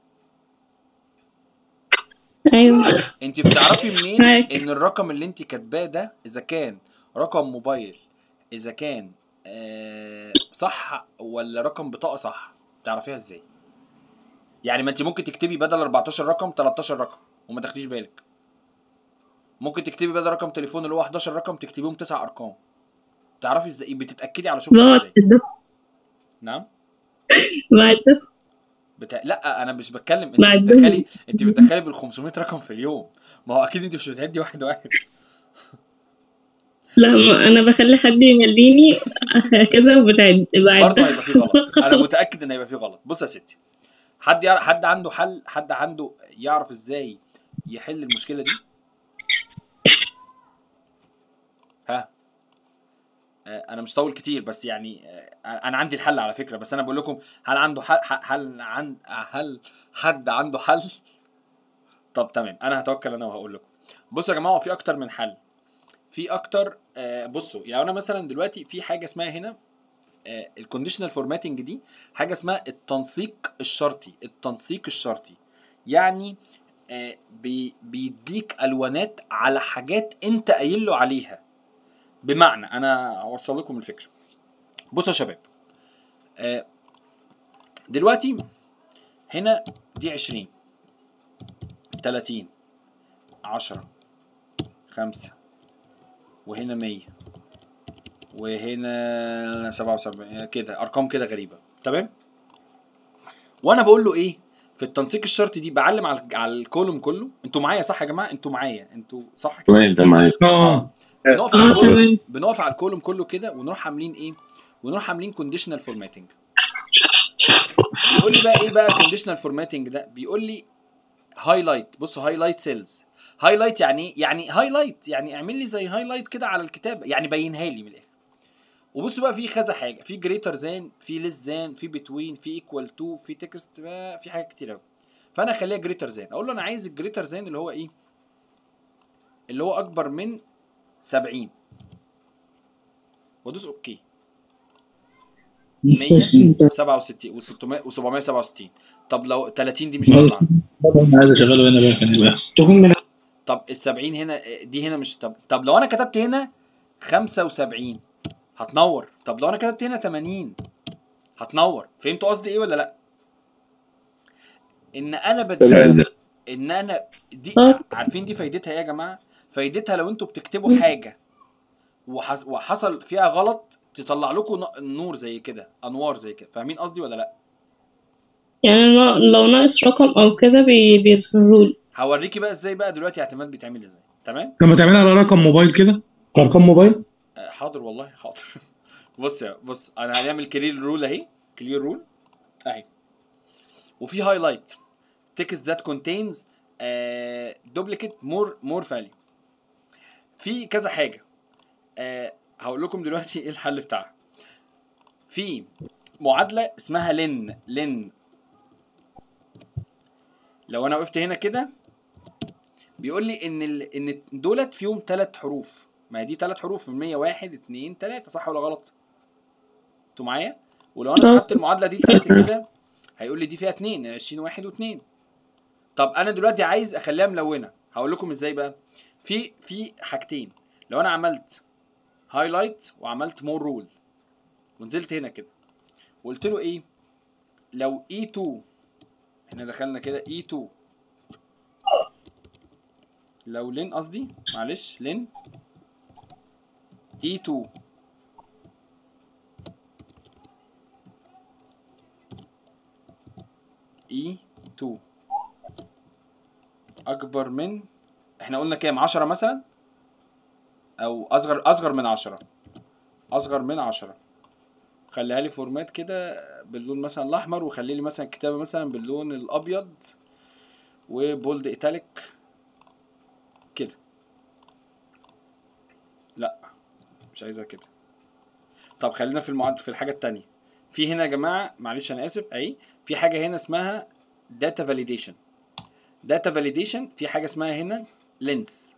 ايوه انت بتعرفي منين معاك. ان الرقم اللي انت كاتباه ده اذا كان رقم موبايل اذا كان آه صح ولا رقم بطاقه صح تعرفيها ازاي يعني ما انت ممكن تكتبي بدل 14 رقم 13 رقم وما تاخديش بالك ممكن تكتبي بدل رقم تليفون اللي هو 11 رقم تكتبيهم تسع ارقام تعرفي ازاي بتتاكدي على شغلك بقعد ازاي أدب نعم بعد بتاع... لا انا مش بتكلم انت بعد- بتدخلي انت بتدخلي بال 500 رقم في اليوم ما هو اكيد انت مش بتعدي واحد واحد لا ما انا بخلي حد يمليني هكذا وبتعد بعد برضه هيبقى في غلط انا متاكد ان هيبقى في غلط بص يا ستي حد يعرف حد عنده حل حد عنده يعرف ازاي يحل المشكله دي ها آه، انا مش طول كتير بس يعني آه، انا عندي الحل على فكره بس انا بقول لكم هل عنده حل هل عن هل حد عنده حل طب تمام انا هتوكل انا وهقول لكم بصوا يا جماعه هو في اكتر من حل في اكتر آه، بصوا يعني انا مثلا دلوقتي في حاجه اسمها هنا الكونديشنال فورماتنج دي حاجه اسمها التنسيق الشرطي التنسيق الشرطي يعني آه، بي- بيديك الوانات على حاجات انت قايل له عليها بمعنى انا هوصل لكم الفكره بصوا يا شباب آه، دلوقتي هنا دي 20 30 10 5 وهنا 100 وهنا 77 كده ارقام كده غريبه تمام وانا بقول له ايه في التنسيق الشرطي دي بعلم على على الكولوم كله انتوا معايا صح يا جماعه انتوا معايا انتوا صح كده تمام ده معايا اه بنقف على اه الكولوم تمام بنقف على الكولوم كله كده ونروح عاملين ايه ونروح عاملين كونديشنال فورماتنج بيقول لي بقى ايه بقى كونديشنال فورماتنج ده بيقول لي هايلايت بص هايلايت سيلز هايلايت يعني ايه يعني هايلايت يعني اعمل لي زي هايلايت كده على الكتاب يعني بينها لي من الاخر وبصوا بقى في كذا حاجه في جريتر زان في ليس زان في بتوين في ايكوال تو في تكست في حاجات كتير قوي فانا اخليها جريتر زان اقول له انا عايز الجريتر زان اللي هو ايه اللي هو اكبر من 70 وادوس اوكي 167 و600 و767 طب لو 30 دي مش هتطلع عايز اشغله هنا بقى كان يبقى طب ال 70 هنا دي هنا مش طب طب لو انا كتبت هنا 75 هتنور طب لو انا كتبت هنا 80 هتنور فهمتوا قصدي ايه ولا لا ان انا بد... تمام ان انا دي آه. عارفين دي فايدتها ايه يا جماعه فايدتها لو انتوا بتكتبوا حاجه وحص... وحصل فيها غلط تطلع لكم ن- نور زي كده انوار زي كده فاهمين قصدي ولا لا يعني نا- لو ناقص رقم او كده بي- بيظهرولي هوريكي بقى ازاي بقى دلوقتي اعتماد بيتعمل ازاي تمام لما تعملها على رقم موبايل كده ارقام موبايل آه، حاضر والله حاضر بص يا بص انا هنعمل كلير رول اهي كلير رول اهي وفي هايلايت تكست ذات كونتينز دوبليكيت مور مور فاليو في كذا حاجه آه هقول لكم دلوقتي ايه الحل بتاعها في معادله اسمها لن لن لو انا وقفت هنا كده بيقول لي ان ال... ان دولت فيهم ثلاث حروف ما هي دي ثلاث حروف من 101 2 3 صح ولا غلط انتوا معايا ولو انا اه سحبت المعادله دي تحت كده هيقول لي دي فيها 2 20 واحد و2 طب انا دلوقتي عايز اخليها ملونه هقول لكم ازاي بقى في في حاجتين لو انا عملت هايلايت وعملت مور رول ونزلت هنا كده وقلت له ايه لو E2 احنا دخلنا كده E2 لو لين قصدي معلش لين E2 E2 اكبر من احنا قلنا كام 10 مثلا او اصغر اصغر من 10 اصغر من 10 خليها لي فورمات كده باللون مثلا الاحمر وخلي لي مثلا الكتابه مثلا باللون الابيض وبولد ايتاليك كده لا مش عايزها كده طب خلينا في المعد في الحاجه التانية في هنا يا جماعه معلش انا اسف اهي في حاجه هنا اسمها داتا فاليديشن داتا فاليديشن في حاجه اسمها هنا لينس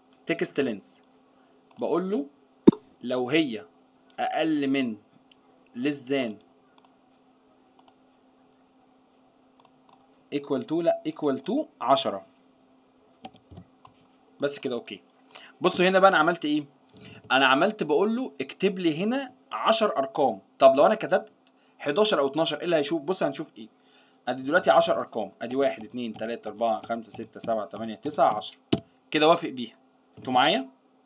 تكست لينس بقول له لو هي اقل من less than equal to لا equal to 10 بس كده اوكي بصوا هنا بقى انا عملت ايه انا عملت بقول له اكتب لي هنا 10 ارقام طب لو انا كتبت 11 او 12 ايه اللي هيشوف بص هنشوف ايه ادي دلوقتي 10 ارقام ادي 1 2 3 4 5 6 7 8 9 10 كده وافق بيها انتوا معايا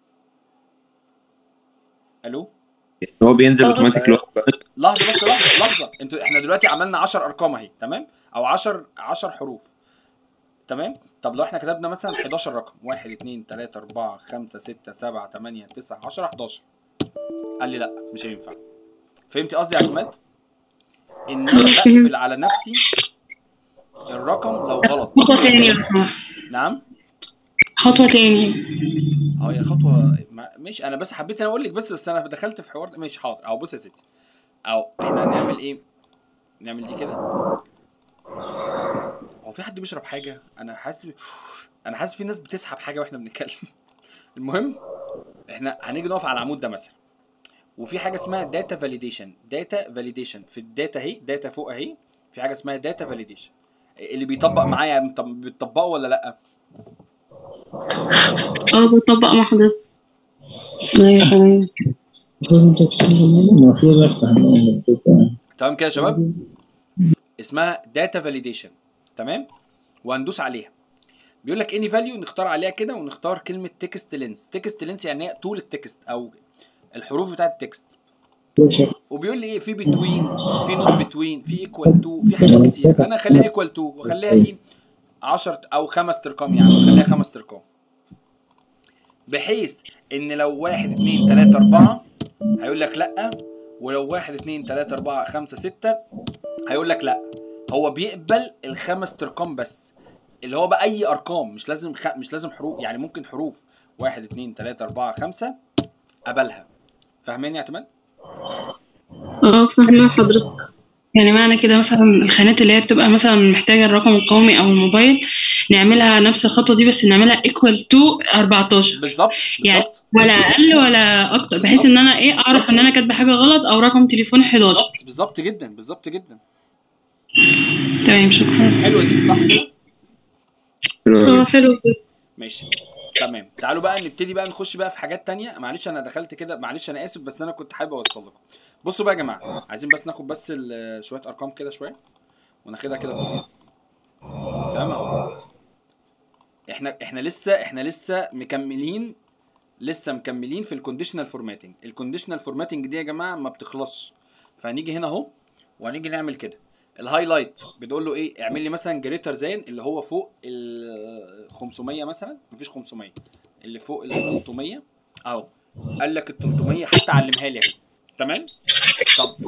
الو هو بينزل اوتوماتيك لوحده لحظه بس لحظه لحظه انتوا احنا دلوقتي عملنا 10 ارقام اهي تمام او 10 10 حروف تمام طب لو احنا كتبنا مثلا 11 رقم 1 2 3 4 5 6 7 8 9 10 11 قال لي لا مش هينفع فهمتي قصدي يا عماد ان انا بقفل على نفسي الرقم لو غلط خطوة تاني لو سمحت نعم خطوة تاني اه هي خطوه ما- مش انا بس حبيت انا اقول لك بس بس انا دخلت في حوار ماشي حاضر او بص يا ستي او احنا هنعمل ايه نعمل دي كده هو في حد بيشرب حاجه انا حاسس انا حاسس في ناس بتسحب حاجه واحنا بنتكلم المهم احنا هنيجي نقف على العمود ده مثلا وفي حاجه اسمها داتا فاليديشن داتا فاليديشن في الداتا اهي داتا فوق اهي في حاجه اسمها داتا فاليديشن اللي بيطبق معايا طب بتطبقه ولا لا اه بطبق مع حضرتك ايوه تمام المفروض افتح الموضوع. تمام كده يا شباب اسمها داتا فاليديشن تمام وهندوس عليها بيقول لك اني فاليو نختار عليها كده ونختار كلمه تكست لينس تكست لينس يعني هي طول التكست او الحروف بتاعت التكست وبيقول لي ايه في بتوين في نوت بتوين في ايكوال تو في حاجات كتير فانا اخليها ايكوال تو واخليها ايه 10 او خمس ارقام يعني واخليها خمس ارقام بحيث ان لو واحد اتنين تلاته اربعه هيقول لك لا ولو واحد اتنين تلاته اربعه خمسه سته هيقول لك لا هو بيقبل الخمس ارقام بس اللي هو بقى اي ارقام مش لازم خ... مش لازم حروف يعني ممكن حروف واحد اتنين تلاته اربعه خمسه قبلها فاهمين يا اعتماد؟ اه فاهمة حضرتك يعني معنى كده مثلا الخانات اللي هي بتبقى مثلا محتاجة الرقم القومي أو الموبايل نعملها نفس الخطوة دي بس نعملها equal to 14 بالظبط يعني ولا أقل ولا أكتر بحيث إن أنا إيه أعرف إن أنا كاتبة حاجة غلط أو رقم تليفون 11 بالظبط بالظبط جدا بالظبط جدا تمام شكرا حلوه دي صح كده؟ اه حلو كده ماشي تمام تعالوا بقى نبتدي بقى نخش بقى في حاجات تانية معلش انا دخلت كده معلش انا اسف بس انا كنت حابب اوصل لكم بصوا بقى يا جماعه عايزين بس ناخد بس ال- شويه ارقام كده شويه وناخدها كده كلها. تمام اهو احنا احنا لسه احنا لسه مكملين لسه مكملين في الكونديشنال فورماتنج الكونديشنال فورماتنج دي يا جماعه ما بتخلصش فهنيجي هنا اهو وهنيجي نعمل كده الهايلايت بتقول له ايه اعمل لي مثلا جريتر زين اللي هو فوق ال 500 مثلا مفيش 500 اللي فوق ال 300 اهو قال لك ال 300 حتى علمها لي اهي تمام طب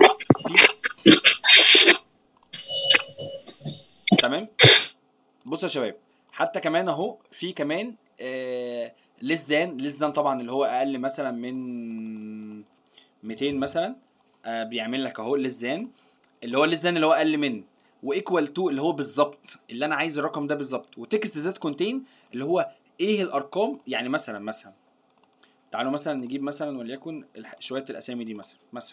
في تمام بصوا يا شباب حتى كمان اهو في كمان آه ليس ذان ليس ذان طبعا اللي هو اقل مثلا من 200 مثلا آه بيعمل لك اهو ليس ذان اللي هو ليس ذان اللي هو اقل من وايكوال تو اللي هو بالظبط اللي انا عايز الرقم ده بالظبط وتكست ذات كونتين اللي هو ايه الارقام يعني مثلا مثلا تعالوا مثلا نجيب مثلا وليكن الح- شويه الاسامي دي مثلا مثلا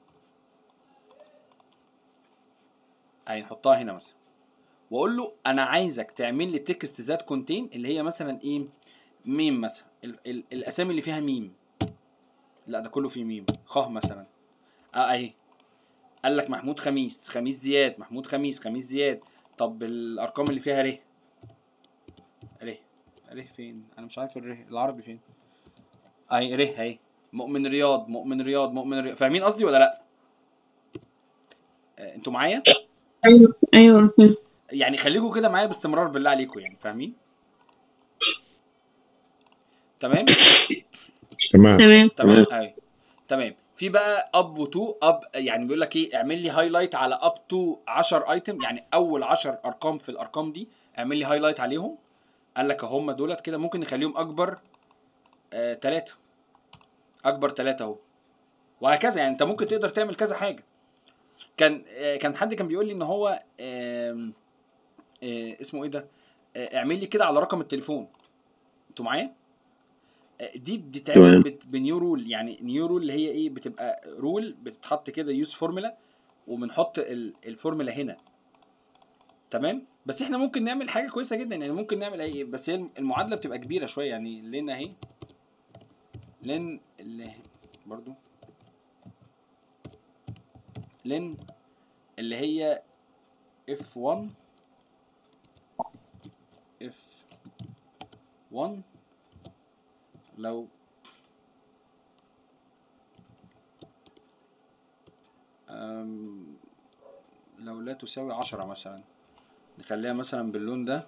اهي نحطها هنا مثلا واقول له انا عايزك تعمل لي تكست ذات كونتين اللي هي مثلا ايه ميم مثلا ال ال الاسامي اللي فيها ميم لا ده كله فيه ميم خ مثلا اه اهي قال لك محمود خميس خميس زياد محمود خميس خميس زياد طب الارقام اللي فيها ر ر ر فين انا مش عارف الر العربي فين اهي ر اهي مؤمن رياض مؤمن رياض مؤمن رياض فاهمين قصدي ولا لا آه، انتوا معايا ايوه ايوه فهمت. يعني خليكوا كده معايا باستمرار بالله عليكم يعني فاهمين تمام تمام تمام تمام ايوه تمام في بقى اب وتو اب يعني بيقول لك ايه اعمل لي هايلايت على اب تو 10 ايتم يعني اول 10 ارقام في الارقام دي اعمل لي هايلايت عليهم قال لك هم دولت كده ممكن نخليهم اكبر آه تلاتة اكبر تلاتة اهو وهكذا يعني انت ممكن تقدر تعمل كذا حاجه كان آه كان حد كان بيقول لي ان هو آم، آه اسمه ايه ده آه اعمل لي كده على رقم التليفون انتوا معايا آه، دي بتتعمل تمام. بت- بنيو رول يعني نيو رول اللي هي ايه بتبقى رول بتتحط كده يوز فورمولا وبنحط ال- الفورمولا هنا تمام بس احنا ممكن نعمل حاجه كويسه جدا يعني ممكن نعمل اي بس هي المعادله بتبقى كبيره شويه يعني لين اهي لين اللي برضو لين اللي هي F1 F1 لو أم، لو لا تساوي عشرة مثلا نخليها مثلا باللون ده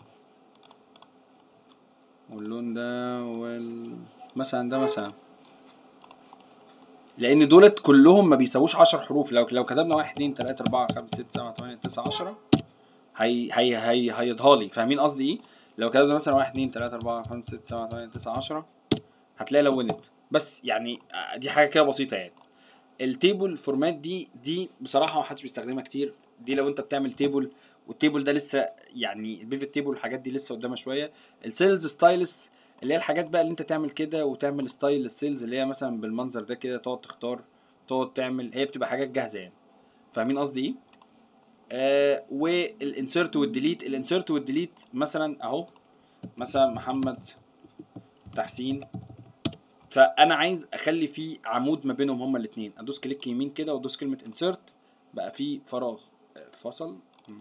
واللون ده وال... مثلا ده مثلا لان دولت كلهم ما بيساووش 10 حروف لو لو كتبنا 1 2 3 4 5 6 7 8 9 10 هي هي هي هيضها لي فاهمين قصدي ايه لو كتبنا مثلا 1 2 3 4 5 6 7 8 9 10 هتلاقي لونت بس يعني آه، دي حاجه كده بسيطه يعني التيبل فورمات دي دي بصراحه ما حدش بيستخدمها كتير دي لو انت بتعمل تيبل والتيبل ده لسه يعني البيفت تيبل والحاجات دي لسه قدامها شويه السيلز ستايلس اللي هي الحاجات بقى اللي انت تعمل كده وتعمل ستايل للسيلز اللي هي مثلا بالمنظر ده كده تقعد تختار تقعد تعمل هي بتبقى حاجات جاهزه يعني فاهمين قصدي ايه آه والانسيرت والديليت الانسيرت والديليت مثلا اهو مثلا محمد تحسين فانا عايز اخلي في عمود ما بينهم هما الاثنين ادوس كليك يمين كده وادوس كلمه انسيرت بقى في فراغ آه، فصل مم.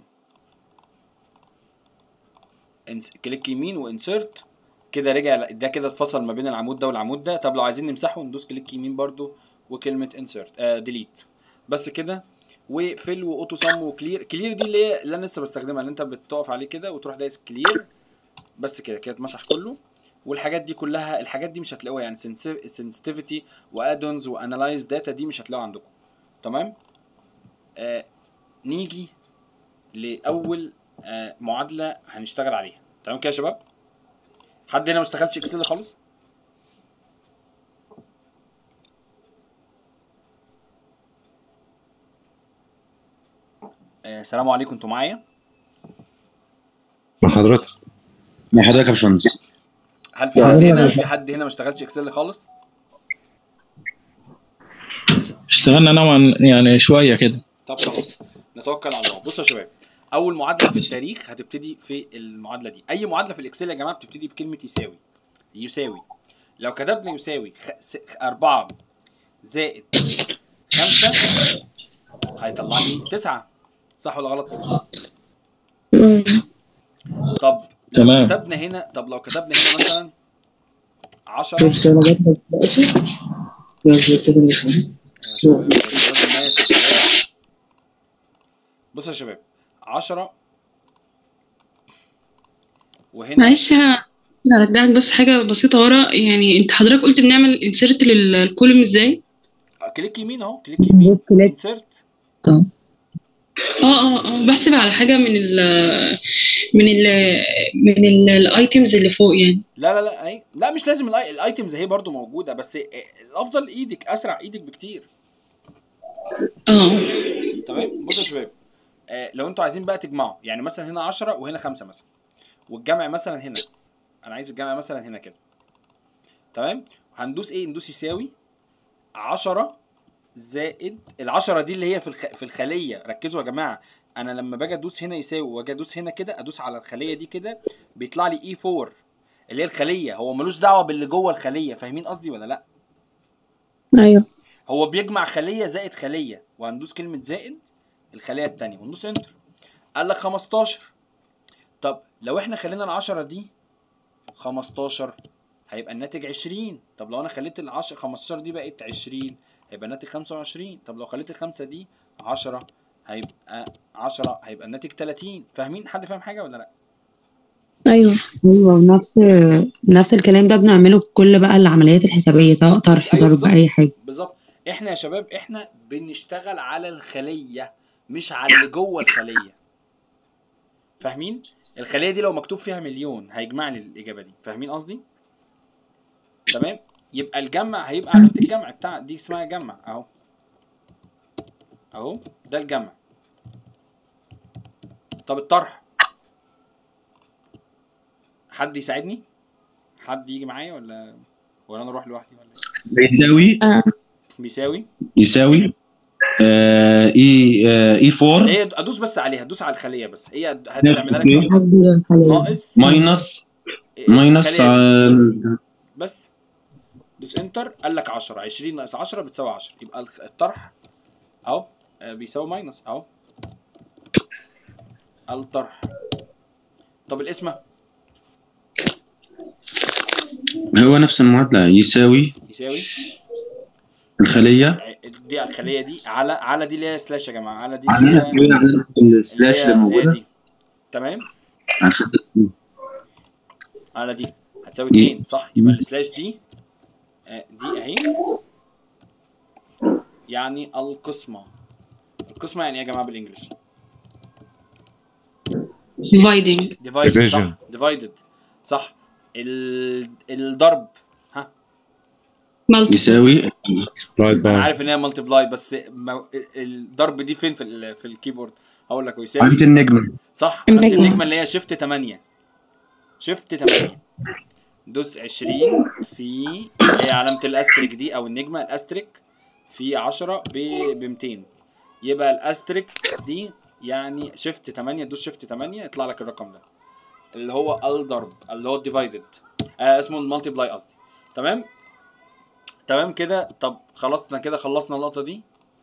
إنس- كليك يمين وانسيرت كده رجع ده كده اتفصل ما بين العمود ده والعمود ده طب لو عايزين نمسحه ندوس كليك يمين برضو وكلمه انسيرت آه ديليت بس كده وفيل واوتو سم وكلير كلير دي اللي هي اللي انا لسه بستخدمها اللي انت بتقف عليه كده وتروح دايس كلير بس كده كده اتمسح كله والحاجات دي كلها الحاجات دي مش هتلاقوها يعني سنسيتيفيتي وادونز وانالايز داتا دي مش هتلاقوها عندكم تمام آه نيجي لاول آه معادله هنشتغل عليها تمام كده يا شباب حد هنا ما اشتغلش اكسل خالص آه، السلام عليكم انتوا معايا مع حضرتك مع حضرتك يا باشمهندس هل في حد هنا في حد هنا ما اشتغلش اكسل خالص اشتغلنا نوعا يعني شويه كده طب خلاص نتوكل على الله بصوا يا شباب اول معادله في التاريخ هتبتدي في المعادله دي اي معادله في الاكسل يا جماعه بتبتدي بكلمه يساوي يساوي لو كتبنا يساوي خ... س... 4 زائد 5 هيطلع لي 9 صح ولا غلط طب لو تمام. كتبنا هنا طب لو كتبنا هنا مثلا 10 بصوا يا شباب 10 وهنا معلش انا هرجعك بس حاجة بسيطة ورا يعني انت حضرتك قلت بنعمل انسيرت للكولوم ازاي؟ كليك يمين اهو كليك يمين انسرت اه اه اه بحسب على حاجة من ال من ال من الايتمز اللي فوق يعني لا لا لا اي لا مش لازم الأي- الايتمز اهي برضو موجوده بس الافضل ايدك اسرع ايدك بكتير اه تمام بصوا يا شباب آه لو انتوا عايزين بقى تجمعوا يعني مثلا هنا 10 وهنا 5 مثلا والجمع مثلا هنا انا عايز الجمع مثلا هنا كده تمام هندوس ايه ندوس يساوي 10 زائد ال10 دي اللي هي في الخ... في الخليه ركزوا يا جماعه انا لما باجي ادوس هنا يساوي واجي ادوس هنا كده ادوس على الخليه دي كده بيطلع لي اي 4 اللي هي الخليه هو ملوش دعوه باللي جوه الخليه فاهمين قصدي ولا لا ايوه هو بيجمع خليه زائد خليه وهندوس كلمه زائد الخليه الثانيه وندوس انتر قال لك 15 طب لو احنا خلينا ال 10 دي 15 هيبقى الناتج 20 طب لو انا خليت ال 10 15 دي بقت 20 هيبقى الناتج 25 طب لو خليت الخمسه دي 10 هيبقى 10 هيبقى الناتج 30 فاهمين حد فاهم حاجه ولا لا ايوه ايوه ونفس نفس الكلام ده بنعمله بكل بقى العمليات الحسابيه سواء طرح أيوة ضرب بالظبط. اي حاجه بالظبط احنا يا شباب احنا بنشتغل على الخليه مش على اللي جوه الخليه فاهمين الخليه دي لو مكتوب فيها مليون هيجمع لي الاجابه دي فاهمين قصدي تمام يبقى الجمع هيبقى علامه الجمع بتاع دي اسمها جمع اهو اهو ده الجمع طب الطرح حد يساعدني حد يجي معايا ولا ولا انا اروح لوحدي ولا إيه؟ بيساوي بيساوي يساوي آه اي آه اي 4 هي ادوس بس عليها ادوس على الخليه بس هي هتعملها لك ناقص ماينس ماينس الخلية آه، بس دوس انتر قال لك 10 20 ناقص 10 بتساوي 10 يبقى الخ- الطرح اهو آه، بيساوي ماينس اهو الطرح طب القسمه هو نفس المعادلة يساوي يساوي الخلية دي الخليه دي على على دي اللي هي سلاش يا جماعه على دي على اللي هي- على السلاش اللي هي- اللي اللي هي موجودة دي. تمام على خط- على دي هتساوي 2 صح يبقى السلاش دي آه، دي اهي يعني القسمه القسمه يعني ايه يا جماعه بالانجلش dividing ديفايدد Division. صح ديفايدد صح ال... الضرب ها multiple يساوي multiplied انا by عارف ان هي مالتيبلاي بس ما... الضرب دي فين في ال... في الكيبورد هقول لك هو يساوي علامة النجمة صح علامة النجمة. النجمة اللي هي شيفت 8 شيفت 8 دوس 20 في هي علامة الاستريك دي او النجمة الاستريك في 10 ب 200 يبقى الاستريك دي يعني شيفت 8 دوس شيفت 8 يطلع لك الرقم ده اللي هو الضرب اللي هو الديفايدد آه اسمه المالتيبلاي قصدي تمام تمام كده طب خلصنا كده خلصنا اللقطة دي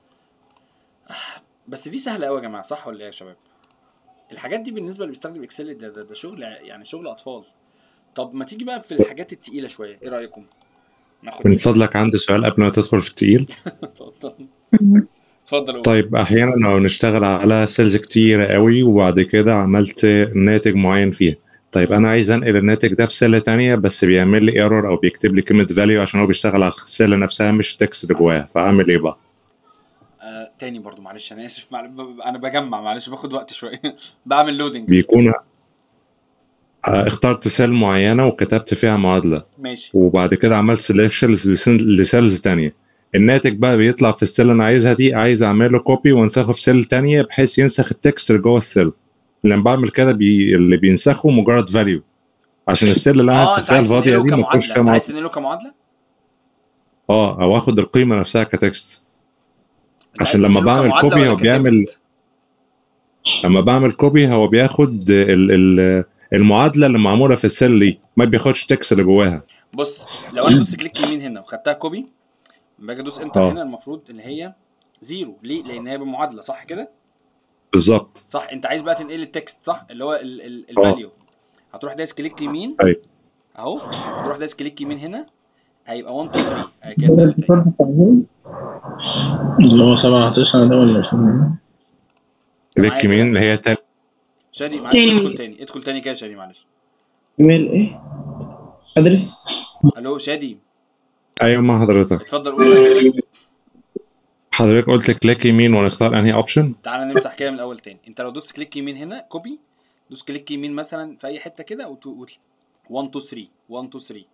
بس دي سهلة قوي يا جماعة صح ولا ايه يا شباب؟ الحاجات دي بالنسبه اللي بيستخدم اكسل ده, ده, ده شغل يعني شغل اطفال طب ما تيجي بقى في الحاجات التقيله شويه ايه رايكم ناخد من فضلك عندي سؤال قبل ما تدخل في التقيل اتفضل اتفضل قول. طيب احيانا لو نشتغل على سيلز كتيرة قوي وبعد كده عملت ناتج معين فيها طيب انا عايز انقل الناتج ده في سيل تانية بس بيعمل لي ايرور او بيكتب لي كلمة فاليو عشان هو بيشتغل على السيل نفسها مش التكست اللي جواها فاعمل ايه بقى؟ آه تاني برضو معلش انا اسف مع... ب- انا بجمع معلش باخد وقت شويه بعمل لودنج بيكون آه، اخترت سيل معينة وكتبت فيها معادلة ماشي وبعد كده عملت سيلكشن لسيلز تانية الناتج بقى بيطلع في السيل اللي انا عايزها دي عايز اعمل له كوبي وانسخه في سيل تانية بحيث ينسخ التكست اللي جوه السيل لما بعمل كده بي... اللي بينسخه مجرد فاليو عشان السيل اللي انا اه هنسخ انت فيها عايز الفاضيه تنقله دي ما يكونش كمعادله فيها انت عايز معادله تنقله كمعادله اه او اخد القيمه نفسها كتكست انت عشان عايز لما تنقله بعمل كمعادلة كوبي ولا هو بيعمل كتكست؟ لما بعمل كوبي هو بياخد ال... ال... المعادله اللي معموله في السيل دي ما بياخدش التكست اللي جواها بص لو انا دوست كليك يمين هنا وخدتها كوبي باجي ادوس انتر اه. هنا المفروض اللي هي زيرو ليه؟ لان هي بمعادله صح كده؟ بالظبط صح انت عايز بقى تنقل التكست صح اللي هو ال- ال- اه. الفاليو هتروح دايس كليك يمين ايوه اهو تروح دايس كليك يمين هنا هيبقى 1 2 3 هي كده تلاتة. اللي هو 17 ده ولا شنو؟ كليك يمين اللي هي تاني شادي معلش تاني ادخل من- تاني ادخل تاني كده يا شادي معلش ايميل ايه؟ ادرس الو شادي ايوه مع حضرتك اتفضل قول بقى كده. حضرتك قلت كليك يمين ونختار انهي اوبشن تعالى نمسح كده من الاول تاني انت لو دوست كليك يمين هنا كوبي دوس كليك يمين مثلا في اي حته كده وت... وت... 1 2 3 1 2 3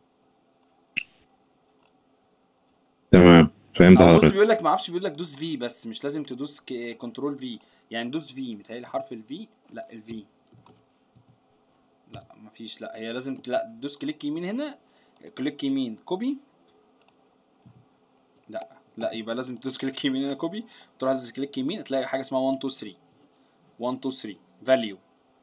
تمام فهمت اه بص حضرتك بيقول لك ما اعرفش بيقول لك دوس في بس مش لازم تدوس ك... كنترول في يعني دوس في متهيألي حرف الفي لا الفي لا مفيش لا هي لازم لا دوس كليك يمين هنا كليك يمين كوبي لا لا يبقى لازم تدوس كليك يمين هنا كوبي تروح تدوس كليك يمين تلاقي حاجه اسمها 1 2 3 1 2 3 فاليو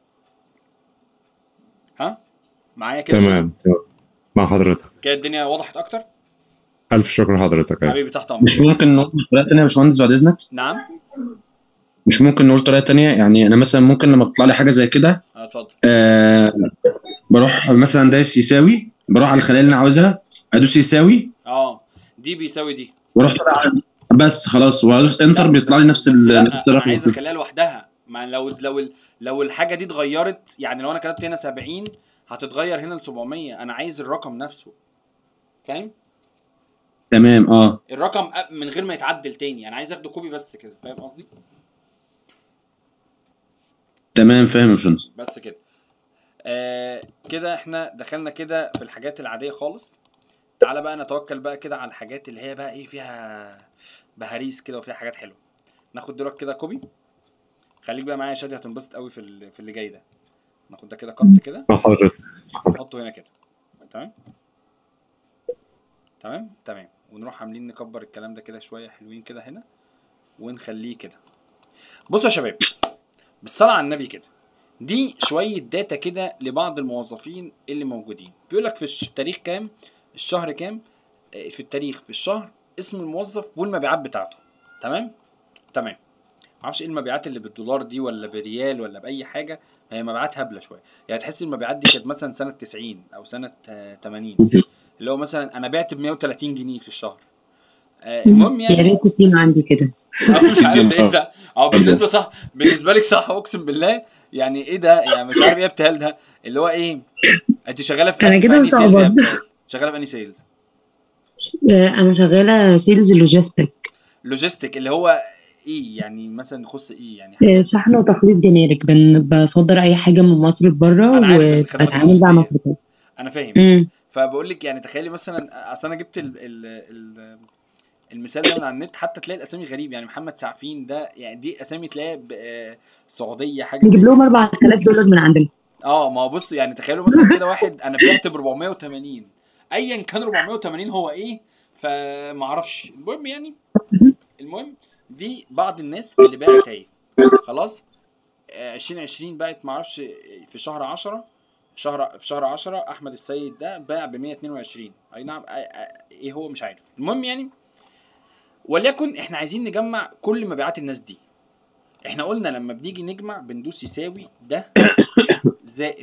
ها معايا كده تمام تمام. مع حضرتك كده الدنيا وضحت اكتر الف شكر لحضرتك أيوة. حبيبي تحت مش امرك ممكن نقول طريقة تانية يا باشمهندس بعد إذنك؟ نعم مش ممكن نقول طريقة تانية يعني أنا مثلا ممكن لما بتطلع لي حاجة زي كده اه اتفضل آه بروح مثلا دايس يساوي بروح على الخلية اللي أنا عاوزها أدوس يساوي اه دي بيساوي دي واروح طالع على- بس خلاص وادوس انتر بيطلع لي نفس بس ال- لا نفس انا الرقم عايز اخليها لوحدها ما لو لو ال- لو الحاجه دي اتغيرت يعني لو انا كتبت هنا 70 هتتغير هنا ل 700 انا عايز الرقم نفسه فاهم تمام اه الرقم أ- من غير ما يتعدل تاني انا عايز اخده كوبي بس كده فاهم قصدي تمام فاهم يا باشمهندس بس كده آه كده احنا دخلنا كده في الحاجات العاديه خالص تعالى بقى نتوكل بقى كده على الحاجات اللي هي بقى ايه فيها بهاريس كده وفيها حاجات حلوه ناخد دولك كده كوبي خليك بقى معايا يا شادي هتنبسط قوي في ال- في اللي جاي ده ناخد ده كده قط كده مع حضرتك نحطه هنا كده تمام تمام تمام ونروح عاملين نكبر الكلام ده كده شويه حلوين كده هنا ونخليه كده بصوا يا شباب بالصلاه على النبي كده دي شويه داتا كده لبعض الموظفين اللي موجودين بيقول لك في الش- التاريخ كام الشهر كام آه، في التاريخ في الشهر اسم الموظف والمبيعات بتاعته تمام تمام معرفش ايه المبيعات اللي بالدولار دي ولا بريال ولا باي حاجه هي مبيعات هبله شويه يعني تحس المبيعات دي كانت مثلا سنه 90 او سنه آه، 80 اللي هو مثلا انا بعت ب 130 جنيه في الشهر آه، المهم يعني يا ريت التيم عندي كده أو مش عارف ايه ده او بالنسبه صح بالنسبه لك صح اقسم بالله يعني ايه ده يعني مش عارف ايه ابتهال ده اللي هو ايه انت شغاله في أنا في كده انهي سيلز يا متعبط. ابتهال شغاله في انهي سيلز آه، انا شغاله سيلز لوجيستيك لوجيستيك اللي هو ايه يعني مثلا يخص ايه يعني آه، شحن وتخليص جنيرك بن- بصدر اي حاجه من مصر لبره أنا عارف الخدمات وبتعامل بقى مع شركات انا فاهم امم فبقول لك يعني تخيلي مثلا اصل انا جبت ال ال ال المثال ده من على النت حتى تلاقي الاسامي غريب يعني محمد سعفين ده يعني دي اسامي تلاقيها ب- آه، سعوديه حاجه نجيب زي لهم 4000 دولار من عندنا اه ما هو بص يعني تخيلوا مثلا كده واحد انا بعت ب 480 ايا كان 480 هو ايه فما اعرفش المهم يعني المهم دي بعض الناس اللي باعت اهي خلاص آه، 2020 باعت ما اعرفش في شهر 10 شهر في شهر 10 احمد السيد ده باع ب 122 اي نعم آه، آه، ايه هو مش عارف المهم يعني وليكن احنا عايزين نجمع كل مبيعات الناس دي احنا قلنا لما بنيجي نجمع بندوس يساوي ده زائد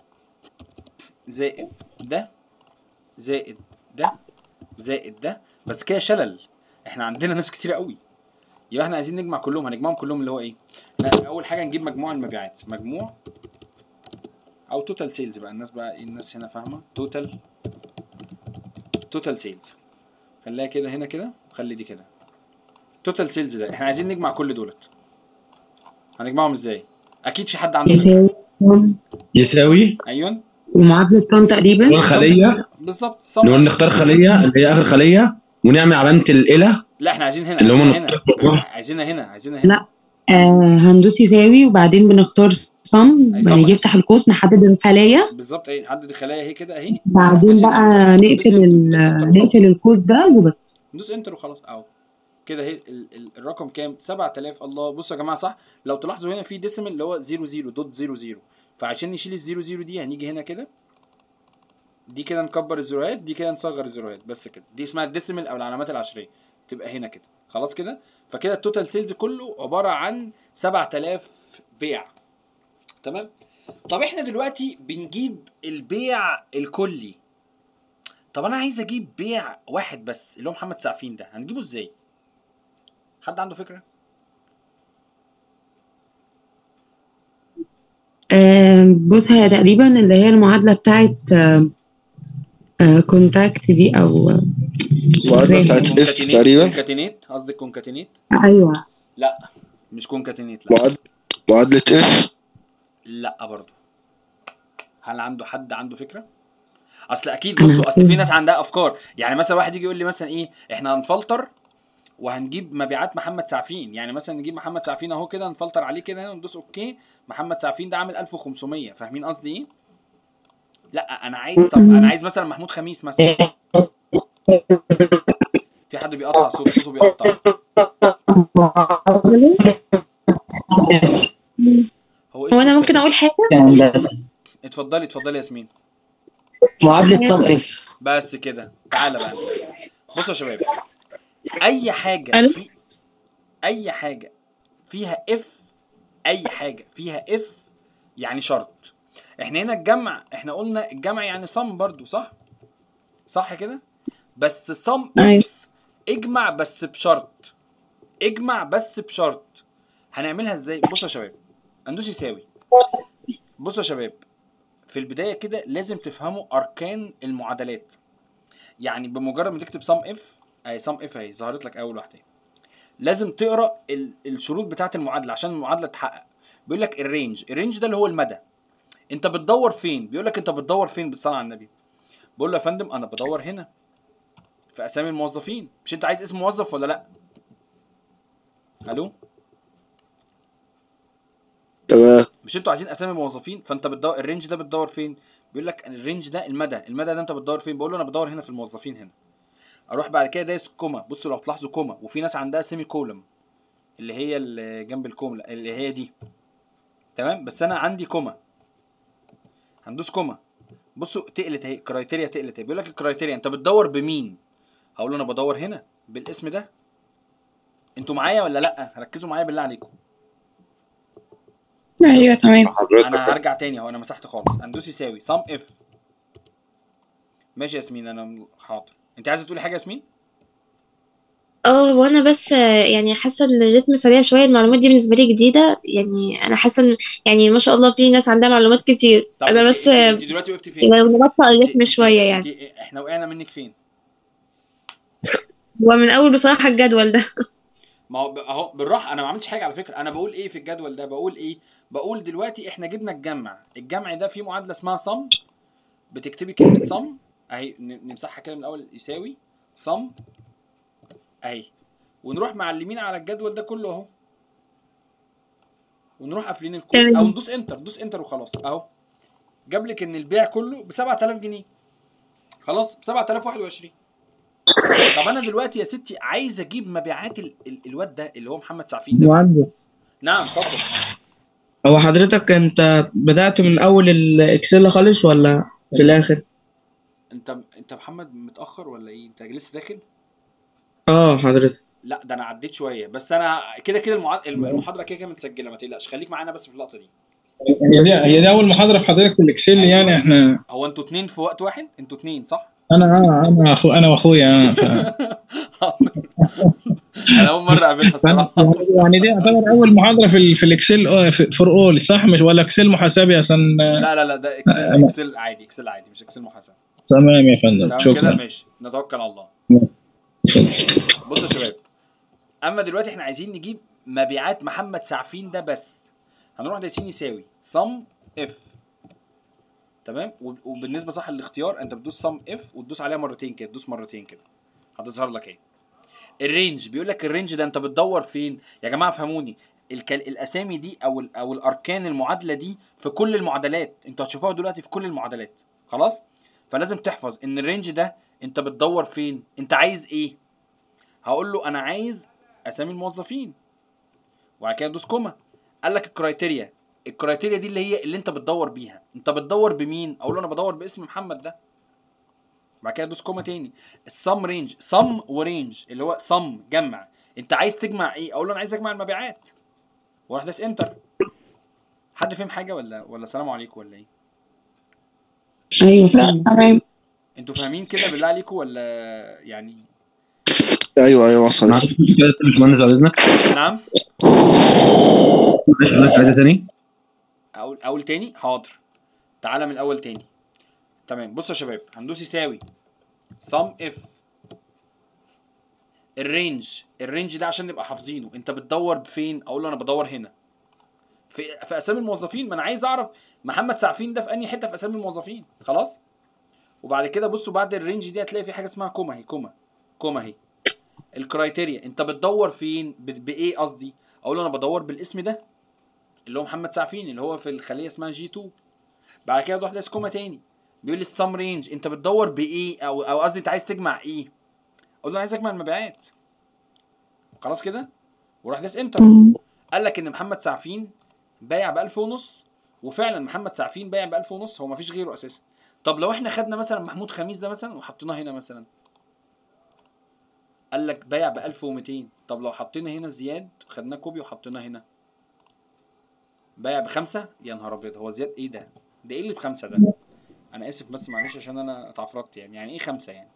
زائد ده زائد ده زائد ده بس كده شلل احنا عندنا ناس كتير قوي يبقى احنا عايزين نجمع كلهم هنجمعهم كلهم اللي هو ايه لا اول حاجه نجيب مجموع المبيعات مجموع او توتال سيلز بقى الناس بقى ايه الناس هنا فاهمه توتال توتال سيلز خليها كده هنا كده وخلي دي كده توتال سيلز ده احنا عايزين نجمع كل دولت هنجمعهم ازاي اكيد في حد عنده يساوي صم يساوي ايوه ومعادله صم تقريبا نقول خليه بالظبط نقول صم نختار خليه اللي هي اخر خليه ونعمل علامه الاله لا احنا عايزين هنا اللي هم عايزين هنا نقطة. عايزينها هنا عايزينها هنا لا آه هندوس يساوي وبعدين بنختار صم أي صم. نيجي يفتح القوس نحدد الخلية بالظبط ايه نحدد الخلايا اهي كده اهي بعدين ندوس بقى انتر. نقفل ال- ندوس انتر نقفل القوس ده وبس ندوس انتر وخلاص اهو كده اهي ال- ال- الرقم كام 7000 الله بصوا يا جماعه صح لو تلاحظوا هنا في ديسيمال اللي هو 00 دوت 00 فعشان نشيل ال 00 دي هنيجي هنا كده دي كده نكبر الزيروهات دي كده نصغر الزيروهات بس كده دي اسمها الديسيمال او العلامات العشريه تبقى هنا كده خلاص كده فكده التوتال سيلز كله عباره عن 7000 بيع تمام طب احنا دلوقتي بنجيب البيع الكلي طب انا عايز اجيب بيع واحد بس اللي هو محمد سعفين ده هنجيبه ازاي حد عنده فكره آه بص هي تقريبا اللي هي المعادلة بتاعت آه آه كونتاكت دي أو آه، المعادلة بتاعت اف كونكاتينيت تقريبا كونكاتينيت قصدك كونكاتينيت أيوه لا مش كونكاتينيت لا معاد- معادلة اف لا برضه هل عنده حد عنده فكره اصل اكيد بصوا اصل في ناس عندها افكار يعني مثلا واحد يجي يقول لي مثلا ايه احنا هنفلتر وهنجيب مبيعات محمد سعفين يعني مثلا نجيب محمد سعفين اهو كده نفلتر عليه كده هنا وندوس اوكي محمد سعفين ده عامل 1500 فاهمين قصدي ايه لا انا عايز طب انا عايز مثلا محمود خميس مثلا في حد بيقطع صوت صوته بيقطع هو هو انا ممكن اقول حاجه اتفضلي اتفضلي يا ياسمين معادله صم اف بس كده تعالى بقى بصوا يا شباب اي حاجه ألو؟ في اي حاجه فيها اف اي حاجه فيها اف يعني شرط احنا هنا الجمع احنا قلنا الجمع يعني صم برضو صح صح كده بس صم أيوة. اف اجمع بس بشرط اجمع بس بشرط هنعملها ازاي بصوا يا شباب هندوس يساوي بصوا يا شباب في البدايه كده لازم تفهموا اركان المعادلات يعني بمجرد ما تكتب سم اف اهي سم اف اهي ظهرت لك اول واحده لازم تقرا ال- الشروط بتاعه المعادله عشان المعادله تتحقق بيقول لك الرينج الرينج ده اللي هو المدى انت بتدور فين بيقول لك انت بتدور فين بالصلاه على النبي بقول له يا فندم انا بدور هنا في اسامي الموظفين مش انت عايز اسم موظف ولا لا الو تمام مش انتوا عايزين اسامي موظفين فانت بتدور الرينج ده بتدور فين بيقول لك الرينج ده المدى المدى ده انت بتدور فين بقول له انا بدور هنا في الموظفين هنا اروح بعد كده دايس كوما بصوا لو تلاحظوا كوما وفي ناس عندها سيمي كولم اللي هي اللي جنب الكوم اللي هي دي تمام بس انا عندي كوما هندوس كوما بصوا تقلت اهي كرايتيريا تقلت اهي بيقول لك الكرايتيريا انت بتدور بمين هقول له انا بدور هنا بالاسم ده انتوا معايا ولا لا ركزوا معايا بالله عليكم ايوه تمام انا هرجع تاني اهو انا مسحت خالص هندوس يساوي سم اف ماشي يا ياسمين انا حاضر انت عايزه تقولي حاجه يا ياسمين اه وانا بس آه، يعني حاسه ان الريتم سريع شويه المعلومات دي بالنسبه لي جديده يعني انا حاسه ان يعني ما شاء الله في ناس عندها معلومات كتير طب انا انت بس انت, آه، انت دلوقتي وقفتي فين لو نبطأ انت الريتم انت شويه انت يعني احنا وقعنا منك فين ومن اول بصراحه الجدول ده ما هو ب- اهو بالراحه انا ما عملتش حاجه على فكره انا بقول ايه في الجدول ده بقول ايه بقول دلوقتي احنا جبنا الجمع الجمع ده فيه معادله اسمها صم بتكتبي كلمه صم اهي ن- نمسحها كده من الاول يساوي صم اهي ونروح معلمين على الجدول ده كله اهو ونروح قافلين القوس تمام. او ندوس انتر دوس انتر وخلاص اهو جاب لك ان البيع كله ب 7000 جنيه خلاص ب 7021 طب انا دلوقتي يا ستي عايز اجيب مبيعات ال... ال... الواد ده اللي هو محمد سعفين ده مهندس نعم اتفضل هو حضرتك انت بدأت من اول الاكسل خالص ولا في الاخر انت انت محمد متاخر ولا ايه انت لسه داخل اه حضرتك لا ده انا عديت شويه بس انا كده كده المعاد... المحاضره كده كده متسجله ما تقلقش خليك معانا بس في اللقطه دي هي دي هي دي اول محاضره في حضرتك في الاكسل يعني احنا هو انتوا اتنين في وقت واحد انتوا اتنين صح انا اه انا اخو انا واخويا آه، ف... انا اول مره اقابلها الصراحه يعني دي يعتبر اول محاضره في ال- في الاكسل فور اول صح مش ولا اكسل محاسبي عشان آه، لا لا لا ده اكسل أنا- اكسل عادي اكسل عادي مش اكسل محاسبه تمام يا فندم تمام كده شكرا ماشي نتوكل على الله بصوا يا شباب اما دلوقتي احنا عايزين نجيب مبيعات محمد سعفين ده بس هنروح دايسين يساوي صم اف تمام وب- وبالنسبه صح الاختيار انت بتدوس صم اف وتدوس عليها مرتين كده تدوس مرتين كده هتظهر لك ايه الرينج بيقول لك الرينج ده انت بتدور فين يا جماعه فهموني الكل... الاسامي دي او ال... او الاركان المعادله دي في كل المعادلات انتوا هتشوفوها دلوقتي في كل المعادلات خلاص فلازم تحفظ ان الرينج ده انت بتدور فين انت عايز ايه هقول له انا عايز اسامي الموظفين وبعد كده ادوس كوما قال لك الكرايتيريا الكرايتيريا دي اللي هي اللي انت بتدور بيها انت بتدور بمين اقول له انا بدور باسم محمد ده بعد كده ادوس كوما تاني السم رينج سم ورينج اللي هو سم جمع انت عايز تجمع ايه اقول له انا عايز اجمع المبيعات واروح داس انتر حد فهم حاجه ولا ولا سلام عليكم ولا ايه ايوه لا تمام انتوا فاهمين كده بالله عليكم ولا يعني ايوه ايوه وصلت معلش كده يا باشمهندس بعد اذنك نعم معلش معلش عايزة تاني اقول اقول تاني حاضر تعالى من الاول تاني تمام بص يا شباب هندوس يساوي سم اف الرينج الرينج ده عشان نبقى حافظينه انت بتدور فين اقول له انا بدور هنا في في اسامي الموظفين ما انا عايز اعرف محمد سعفين ده في انهي حته في اسامي الموظفين خلاص وبعد كده بصوا بعد الرينج دي هتلاقي في حاجه اسمها كوما اهي كوما كوما اهي الكرايتيريا انت بتدور فين ب- بايه قصدي اقول له انا بدور بالاسم ده اللي هو محمد سعفين اللي هو في الخليه اسمها جي 2 بعد كده اروح كوما تاني بيقول لي السم رينج انت بتدور بايه او او قصدي انت عايز تجمع ايه اقول له انا عايز اجمع المبيعات خلاص كده وراح داس انتر قال لك ان محمد سعفين بايع ب 1000 ونص وفعلا محمد سعفين بايع ب 1000 ونص هو ما فيش غيره اساسا طب لو احنا خدنا مثلا محمود خميس ده مثلا وحطيناه هنا مثلا قال لك بايع ب 1200 طب لو حطينا هنا زياد خدناه كوبي وحطيناه هنا بايع بخمسة يا نهار ابيض هو زياد ايه ده؟ ده ايه اللي بخمسة ده؟ انا اسف بس معلش عشان انا اتعفرجت يعني يعني ايه خمسة يعني؟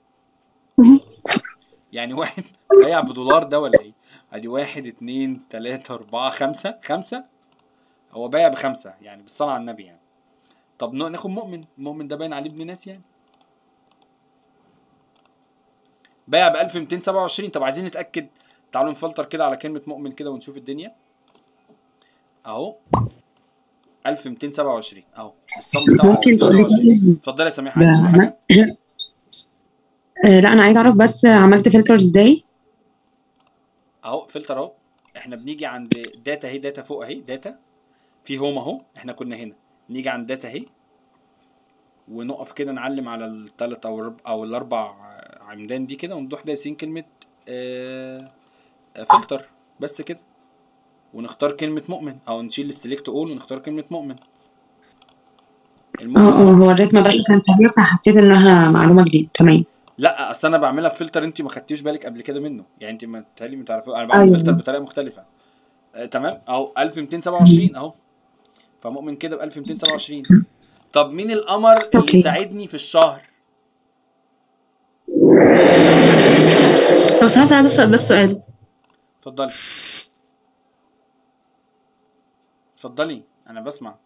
يعني واحد بايع بدولار ده ولا ايه؟ ادي واحد اتنين تلاتة اربعة خمسة خمسة هو بايع بخمسة يعني بالصلاة على النبي يعني طب نا- ناخد مؤمن مؤمن ده باين عليه ابن ناس يعني بايع ب 1227 طب عايزين نتأكد تعالوا نفلتر كده على كلمة مؤمن كده ونشوف الدنيا اهو 1227 اهو الصم بتاعه ممكن تقولي 1227 اتفضلي يا سميحه ده عايز تقولي حاجه عمل- آه، لا انا عايزه اعرف بس عملت فلتر ازاي اهو فلتر اهو احنا بنيجي عند داتا اهي داتا فوق اهي داتا في هوم اهو احنا كنا هنا نيجي عند داتا اهي ونقف كده نعلم على الثلاث او الرب او الاربع العمدان دي كده ونروح دايسين كلمه آه فلتر بس كده ونختار كلمه مؤمن او نشيل السيلكت اول ونختار كلمه مؤمن اه اه هو الريتم بس كان سريع فحسيت انها معلومه جديده تمام لا اصل انا بعملها في فلتر انت ما خدتيش بالك قبل كده منه يعني انت ما تهيألي ما تعرفيه انا بعمل أيوة. فلتر بطريقه مختلفه آه تمام اهو 1227 اهو فمؤمن كده ب 1227 طب مين القمر اللي أوكي. ساعدني في الشهر لو سمحت عايزة أسأل بس سؤال اتفضلي اتفضلي انا بسمع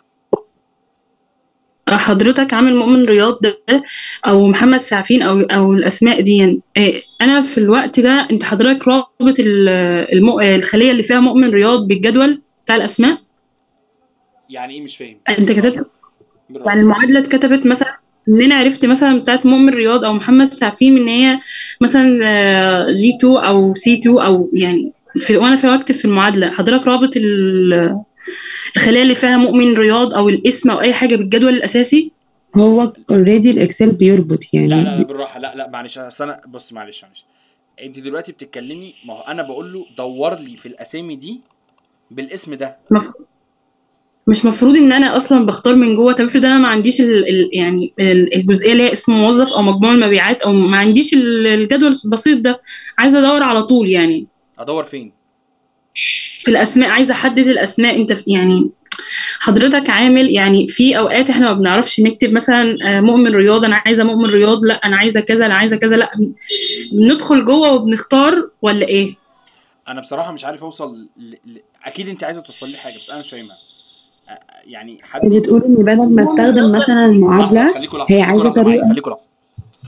حضرتك عامل مؤمن رياض ده او محمد سعفين او او الاسماء دي إيه، انا في الوقت ده انت حضرتك رابط ال- المو... الخليه اللي فيها مؤمن رياض بالجدول بتاع الاسماء يعني ايه مش فاهم انت كتبت يعني المعادله اتكتبت مثلا ان انا عرفت مثلا بتاعت مؤمن رياض او محمد سعفين ان هي مثلا آه، جي 2 او سي 2 او يعني في وانا في بكتب في المعادله حضرتك رابط ال- الخليه اللي فيها مؤمن رياض او الاسم او اي حاجه بالجدول الاساسي هو اوريدي الاكسل بيربط يعني لا لا لا بالراحه لا لا معلش اصل انا بص معلش معلش انت دلوقتي بتتكلمي ما هو انا بقول له دور لي في الاسامي دي بالاسم ده مف... مش مفروض ان انا اصلا بختار من جوه طب افرض انا ما عنديش ال... ال... يعني ال- الجزئيه اللي هي اسم موظف او مجموع المبيعات او ما عنديش ال- الجدول البسيط ده عايزه ادور على طول يعني ادور فين في الاسماء عايزه احدد الاسماء انت في يعني حضرتك عامل يعني في اوقات احنا ما بنعرفش نكتب مثلا آه، مؤمن رياض انا عايزه مؤمن رياض لا انا عايزه كذا انا عايزه كذا لا بندخل جوه وبنختار ولا ايه انا بصراحه مش عارف اوصل ل... ل... اكيد انت عايزه توصل لي حاجه بس انا مش فاهمها أ- يعني حد بتقول ان بدل ما استخدم مثلا المعادله خليكوا لحظه هي خليكوا عايزه لحظه معايا طريقه خليكوا لحظه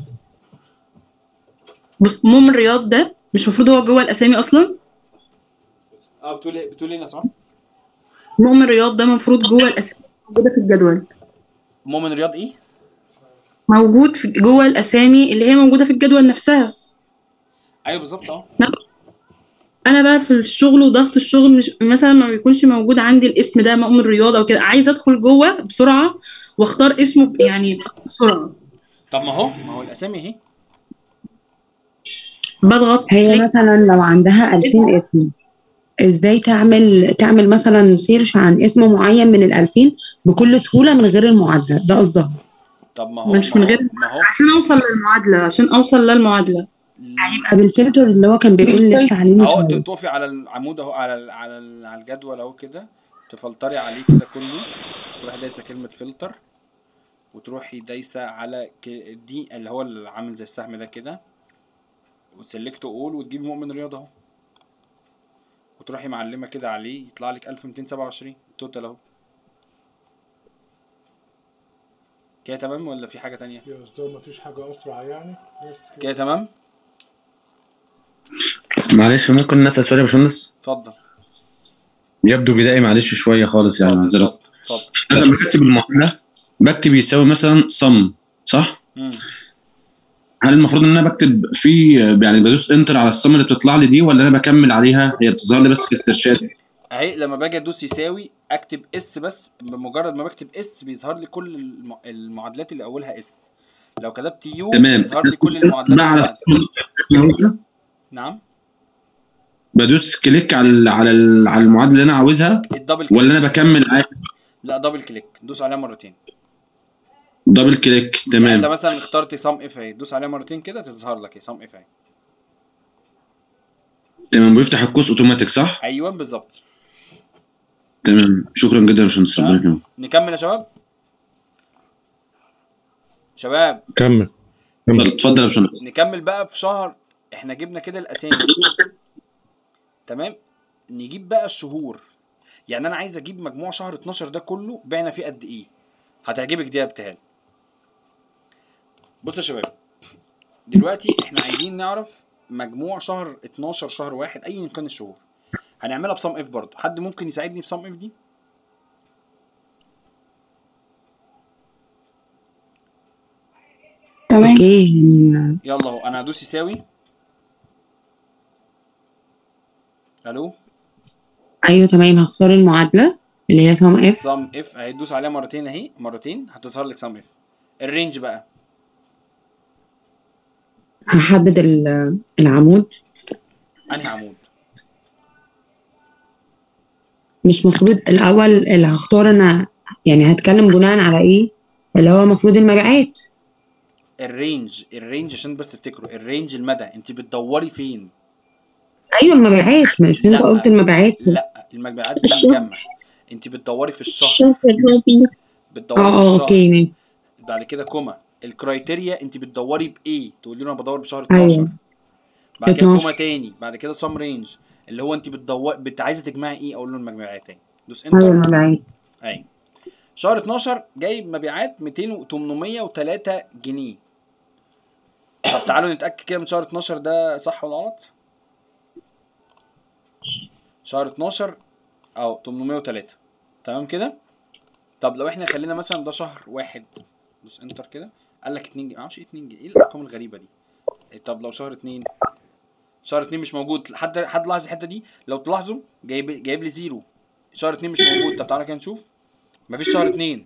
بص مؤمن رياض ده مش المفروض هو جوه الاسامي اصلا اه بتقول ايه بتقول ايه يا سماح مؤمن رياض ده المفروض جوه الاسامي موجوده في الجدول مؤمن رياض ايه موجود في جوه الاسامي اللي هي موجوده في الجدول نفسها ايوه بالظبط اه انا بقى في الشغل وضغط الشغل مش مثلا ما بيكونش موجود عندي الاسم ده مؤمن رياض او كده عايزه ادخل جوه بسرعه واختار اسمه ب- يعني بسرعه طب ما هو ما هو الاسامي اهي بضغط هي مثلا لو عندها 2000 اسم ازاي تعمل تعمل مثلا سيرش عن اسم معين من ال 2000 بكل سهوله من غير المعادله ده قصدها طب ما هو مش ما من هو- غير ما هو عشان اوصل للمعادله عشان اوصل للمعادله هيبقى بالفلتر اللي هو كان بيقول لسه عليه من اهو شوية. ت- تقفي على العمود اهو على ال- على ال- على الجدول اهو كده تفلتري عليه كده كله تروحي دايسه كلمه فلتر وتروحي دايسه على ك- دي اللي هو اللي عامل زي السهم ده كده وتسلكت اول وتجيبي مؤمن رياض اهو وتروحي معلمه كده عليه يطلع لك 1227 توتال اهو كده تمام ولا في حاجه تانية يا أستاذ مفيش حاجة أسرع يعني بس كده تمام معلش ممكن نسأل سؤال يا باشمهندس اتفضل يبدو بدائي معلش شويه خالص يعني معذره اتفضل انا لما بكتب المعادله بكتب يساوي مثلا صم صح؟ مم. هل المفروض ان انا بكتب في يعني بدوس انتر على الصم اللي بتطلع لي دي ولا انا بكمل عليها هي بتظهر لي بس كاسترشاد اهي لما باجي ادوس يساوي اكتب اس بس بمجرد ما بكتب اس بيظهر لي كل الم- المعادلات اللي اولها اس لو كتبت يو تمام بيظهر لي كل المعادلات بقى اللي على بعدها. نعم بدوس كليك على ال- على ال- على المعادله اللي انا عاوزها الدبل كليك ولا انا بكمل عادي لا دبل كليك دوس عليها مرتين دبل كليك يعني تمام انت مثلا اخترت سم اف اهي دوس عليها مرتين كده تظهر لك ايه سم اف اهي تمام بيفتح القوس اوتوماتيك صح؟ ايوه بالظبط تمام شكرا جدا يا باشمهندس ربنا يكرمك نكمل يا شباب شباب كمل اتفضل اتفضل يا باشمهندس نكمل بقى في شهر احنا جبنا كده الاسامي تمام نجيب بقى الشهور يعني انا عايز اجيب مجموع شهر 12 ده كله بعنا فيه قد ايه هتعجبك دي يا ابتهال بص يا شباب دلوقتي احنا عايزين نعرف مجموع شهر 12 شهر واحد ايا كان الشهور هنعملها بصم اف برضه حد ممكن يساعدني في صم اف دي تمام اوكي يلا اهو انا هدوس يساوي الو ايوه تمام هختار المعادله اللي هي سم اف صم اف هيدوس عليها مرتين اهي مرتين هتظهر لك صم اف الرينج بقى هحدد ال- العمود انهي عمود مش مفروض الأول اللي هختار أنا يعني هتكلم بناء على إيه اللي هو المفروض المبيعات الرينج الرينج عشان بس تفتكروا الرينج المدى انت بتدوري فين أيوة المبيعات مش أنت قلت المبيعات لا المبيعات دي الشهر. مجمع انت بتدوري في الشهر الشهر اللي هو فيه بتدوري اه في اه الشهر اوكي ماشي بعد كده كوما الكرايتيريا انت بتدوري بايه تقولي له انا بدور بشهر 12 أيوة بعد كده 12. كوما تاني بعد كده سم رينج اللي هو انت بتدور بت عايزه تجمعي ايه اقول له المجموعات تاني دوس أيوة انتر المبيعات ايوه شهر 12 جايب مبيعات 200 و 803 جنيه طب تعالوا نتاكد كده من شهر 12 ده صح ولا غلط شهر 12 او 803 تمام كده طب لو احنا خلينا مثلا ده شهر واحد دوس انتر كده قال لك 2 جنيه معرفش ايه 2 جنيه ايه الارقام الغريبه دي إيه طب لو شهر 2 شهر 2 مش موجود حد حد لاحظ الحته دي لو تلاحظوا جايب جايب لي زيرو شهر 2 مش موجود طب تعالى كده نشوف مفيش شهر 2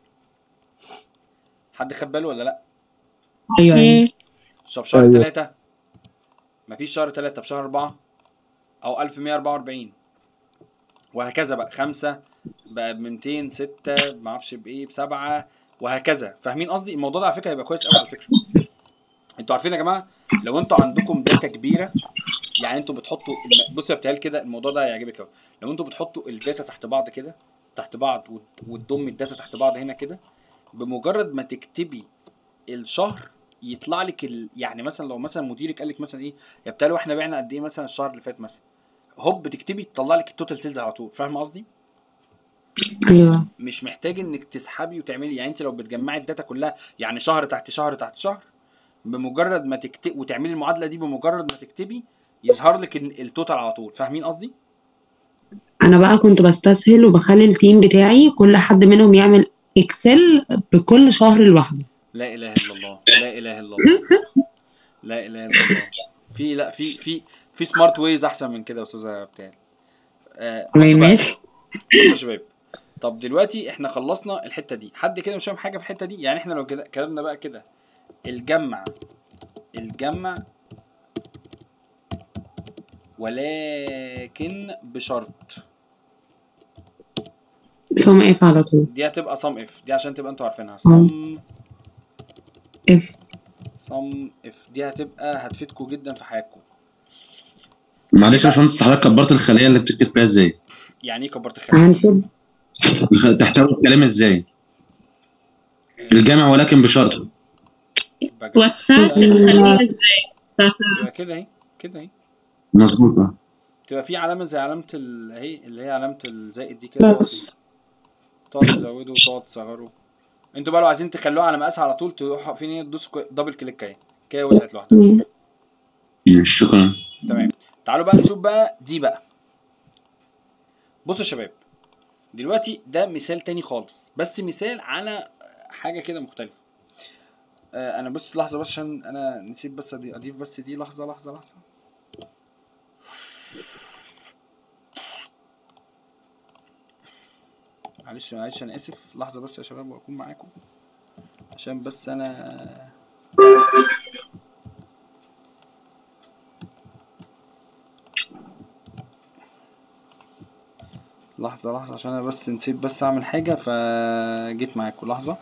حد خد باله ولا لا أيوة أيوة طب شهر أيوة. 3 مفيش شهر 3 بشهر 4 او 1144 وهكذا بقى 5 بقى ب 200 6 ما اعرفش بايه بسبعه وهكذا فاهمين قصدي الموضوع ده على فكره هيبقى كويس قوي على فكره انتوا عارفين يا جماعه لو انتوا عندكم داتا كبيره يعني انتوا بتحطوا الم- بصوا يا بتهيألي كده الموضوع ده هيعجبك قوي لو انتوا بتحطوا الداتا تحت بعض كده تحت بعض وت- وتضم الداتا تحت بعض هنا كده بمجرد ما تكتبي الشهر يطلع لك ال... يعني مثلا لو مثلا مديرك قال لك مثلا ايه يا بتالي واحنا بعنا قد ايه مثلا الشهر اللي فات مثلا هوب تكتبي تطلع لك التوتال سيلز على طول فاهم قصدي؟ أيوة مش محتاج انك تسحبي وتعملي يعني انت لو بتجمعي الداتا كلها يعني شهر تحت شهر تحت شهر بمجرد ما تكتب وتعملي المعادله دي بمجرد ما تكتبي يظهر لك ال- التوتال على طول فاهمين قصدي؟ أنا بقى كنت بستسهل وبخلي التيم بتاعي كل حد منهم يعمل إكسل بكل شهر لوحده لا اله الا الله لا اله الا الله لا اله الا الله في لا في في في سمارت ويز احسن من كده يا استاذه بتاعي آه بصوا بقى. ماشي بصوا يا شباب طب دلوقتي احنا خلصنا الحته دي حد كده مش فاهم حاجه في الحته دي يعني احنا لو كده كلامنا بقى كده الجمع الجمع ولكن بشرط سم اف على طول دي هتبقى صم اف دي عشان تبقى انتوا عارفينها صم اف صم اف دي هتبقى هتفيدكم جدا في حياتكم معلش يا باشمهندس حضرتك كبرت الخليه اللي بتكتب فيها ازاي؟ يعني ايه كبرت الخيال هنسيب الخ- تحتوي الكلام ازاي؟ الجامع ولكن بشرط وسعت الخلية ازاي تبقى كده اهي كده اهي مظبوط اه تبقى في علامه زي علامه ال- اهي اللي هي علامه الزائد دي كده بس تقعد تزوده وتقعد تصغره انتوا بقى لو عايزين تخلوها على مقاسها على طول تروحوا فين هي تدوسوا كو- دبل كليك اهي كده وسعت لوحدها شكرا تمام تعالوا بقى نشوف بقى دي بقى بصوا يا شباب دلوقتي ده مثال تاني خالص بس مثال على حاجه كده مختلفه آه انا بص لحظه بس عشان انا نسيت بس أضي- اضيف بس دي لحظه لحظه لحظه معلش معلش انا اسف لحظه بس يا شباب واكون معاكم عشان بس انا لحظة لحظة عشان أنا بس نسيت بس أعمل حاجة فجيت معاكم لحظة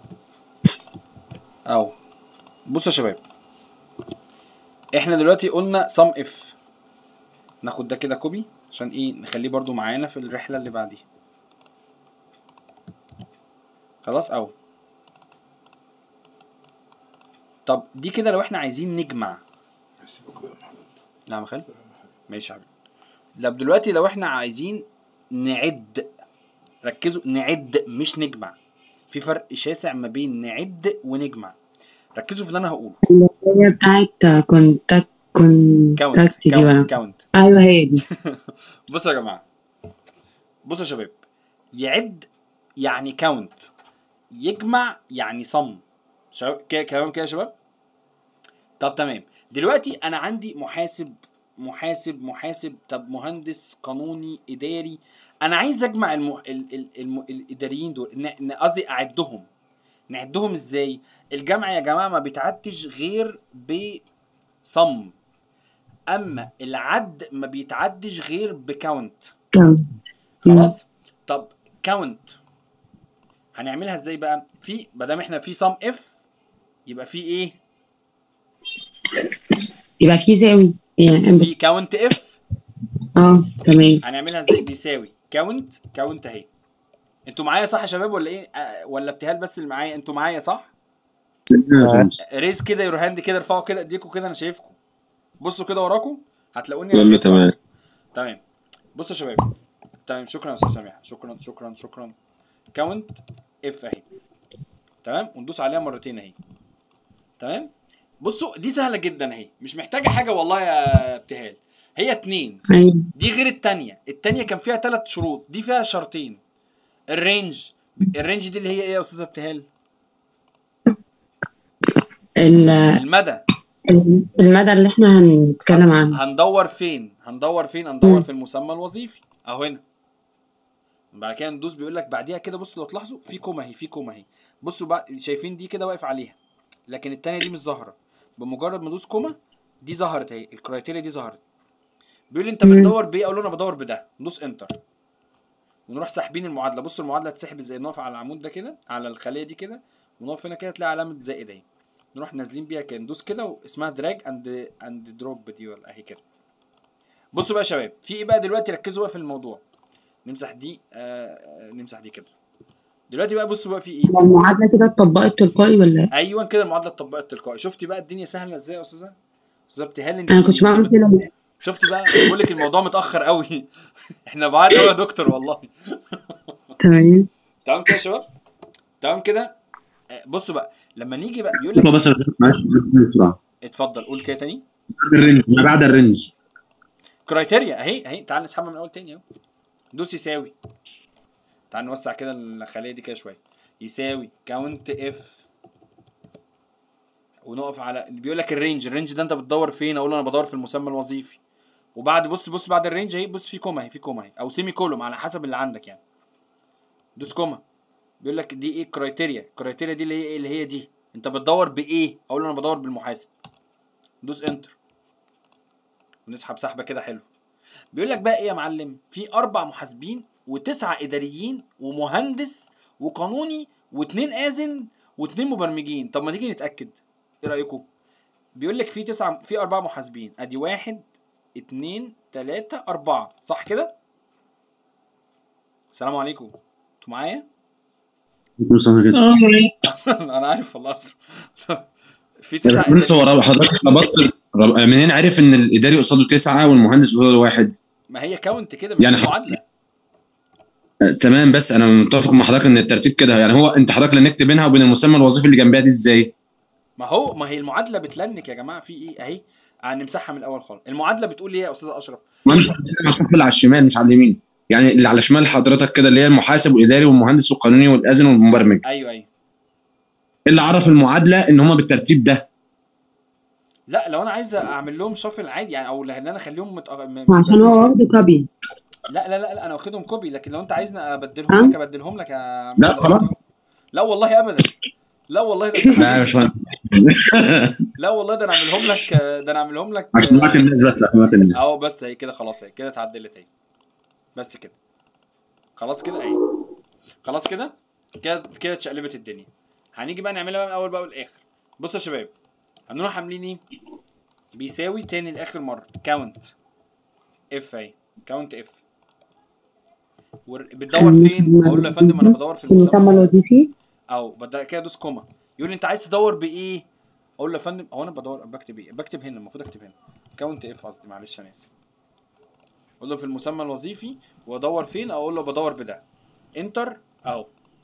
أو بصوا يا شباب إحنا دلوقتي قلنا sum if ناخد ده كده كوبي عشان إيه نخليه برضو معانا في الرحلة اللي بعديها خلاص أو طب دي كده لو إحنا عايزين نجمع نعم يا خالد ماشي يا حبيبي طب دلوقتي لو احنا عايزين نعد ركزوا نعد مش نجمع في فرق شاسع ما بين نعد ونجمع ركزوا في اللي انا هقوله اللي هي بتاعت كونتاكت كونتاكت دي كاونت ولا كاونت ايوه هي دي بصوا يا جماعه بصوا يا شباب يعد يعني كاونت يجمع يعني صم شباب كده كلام كده يا شباب طب تمام دلوقتي انا عندي محاسب محاسب محاسب طب مهندس قانوني اداري انا عايز اجمع الم... ال... ال... الم... الاداريين دول ن- ن- قصدي اعدهم نعدهم ازاي الجمع يا جماعه ما بيتعدش غير ب صم اما العد ما بيتعدش غير بكاونت خلاص طب كاونت هنعملها ازاي بقى في ما دام احنا في صم اف يبقى في ايه يبقى في زاوي يعني في بس كاونت اف اه تمام هنعملها ازاي بيساوي كاونت كاونت اهي انتوا معايا صح يا شباب ولا ايه آه، ولا ابتهال بس اللي معايا انتوا معايا صح ريز كده يور هاند كده ارفعوا كده ايديكم كده انا شايفكم بصوا كده وراكم هتلاقوني انا كله شايفكم تمام تمام بصوا يا شباب تمام شكرا يا استاذ سامح شكرا شكرا شكرا كاونت اف اهي تمام وندوس عليها مرتين اهي تمام بصوا دي سهله جدا اهي مش محتاجه حاجه والله يا ابتهال هي اتنين ايوه دي غير التانية التانية كان فيها ثلاث شروط دي فيها شرطين الرينج الرينج دي اللي هي ايه يا استاذ ابتهال ال- المدى المدى اللي احنا هنتكلم عنه هندور فين هندور فين هندور في المسمى الوظيفي اهو هنا بعد كده ندوس بيقول لك بعديها كده بصوا لو تلاحظوا في كوما اهي في كوما اهي بصوا بقى شايفين دي كده واقف عليها لكن التانية دي مش ظاهره بمجرد ما ادوس كوما دي ظهرت اهي الكرايتيريا دي ظهرت بيقول لي انت بتدور بايه اقول له انا بدور بده ندوس انتر ونروح ساحبين المعادله بصوا المعادله هتسحب ازاي نقف على العمود ده كده على الخليه دي كده ونقف هنا كده تلاقي علامه زائد اهي نروح نازلين بيها كده ندوس كده واسمها دراج اند اند دروب دي ولا اهي كده بصوا بقى يا شباب في ايه بقى دلوقتي ركزوا بقى في الموضوع نمسح دي آه آه، نمسح دي كده دلوقتي بقى بصوا بقى في ايه هو المعادلة كده اتطبقت تلقائي ولا ايه؟ ايوه كده المعادله اتطبقت تلقائي شفتي بقى الدنيا سهله ازاي يا استاذه استاذه ابتهال انت انا كنتش بعمل كده ليه؟ شفتي بقى بقول لك الموضوع متاخر قوي احنا بعاد قوي يا دكتور والله تمام تمام كده يا شباب تمام كده آه، بصوا بقى لما نيجي بقى بيقول لك هو بس معلش بسرعه اتفضل قول كده تاني الرينج ما بعد الرينج كرايتيريا اهي اهي تعال نسحبها من اول تاني اهو دوس يساوي تعال نوسع كده الخليه دي كده شويه يساوي كاونت اف ونقف على بيقول لك الرينج الرينج ده انت بتدور فين اقول له انا بدور في المسمى الوظيفي وبعد بص بص بعد الرينج اهي بص في كوما اهي في كوما اهي او سيمي كولوم على حسب اللي عندك يعني دوس كوما بيقول لك دي ايه كرايتيريا كرايتيريا دي اللي هي ايه اللي هي دي انت بتدور بايه اقول له انا بدور بالمحاسب دوس انتر ونسحب سحبه كده حلو بيقول لك بقى ايه يا معلم في اربع محاسبين وتسعه اداريين ومهندس وقانوني واتنين اذن واتنين مبرمجين طب ما تيجي نتاكد ايه رايكم بيقول لك في تسعه في اربعه محاسبين ادي واحد اتنين تلاته اربعه صح كده السلام عليكم انتوا معايا انا عارف والله في تسعه بص هو رب- حضرتك ربطت رب- منين عارف ان الاداري قصاده تسعه والمهندس قصاده واحد ما هي كاونت كده يعني يعني حط- معادله آه، تمام بس انا متفق مع حضرتك ان الترتيب كده يعني هو انت حضرتك لنكت بينها وبين المسمى الوظيفي اللي جنبها دي ازاي؟ ما هو ما هي المعادله بتلنك يا جماعه في ايه اهي هنمسحها من الاول خالص المعادله بتقول ايه يا استاذ اشرف ما مش الصف اللي على الشمال مش على اليمين يعني اللي على شمال حضرتك كده اللي هي المحاسب والاداري والمهندس والقانوني والاذن والمبرمج ايوه ايوه اللي عرف المعادله ان هم بالترتيب ده لا لو انا عايز اعمل لهم شافل عادي يعني او ان انا اخليهم متأ... م- عشان هو واخده كوبي لا لا لا لا انا واخدهم كوبي لكن لو انت عايزني ابدلهم لك ابدلهم لك يا لا خلاص لا والله ابدا لا والله ده لا مش مهم. لا والله ده انا اعملهم لك ده انا اعملهم لك عشان وقت الناس بس عشان وقت الناس اهو بس هي كده خلاص هي كده اتعدلت اهي بس كده خلاص كده اهي خلاص كده كده كده اتشقلبت الدنيا هنيجي بقى نعملها بقى من الاول بقى والاخر بصوا يا شباب هنروح عاملين ايه بيساوي تاني لاخر مره كاونت اف اهي كاونت اف بتدور فين اقول له يا فندم انا بدور في المسمى المسمى الوظيفي او بدا كده ادوس كوما يقول لي انت عايز تدور بايه اقول له يا فندم هو انا بدور بكتب ايه بكتب هنا المفروض اكتب هنا كاونت اف قصدي معلش انا اسف اقول له في المسمى الوظيفي وادور فين اقول له بدور بده انتر اهو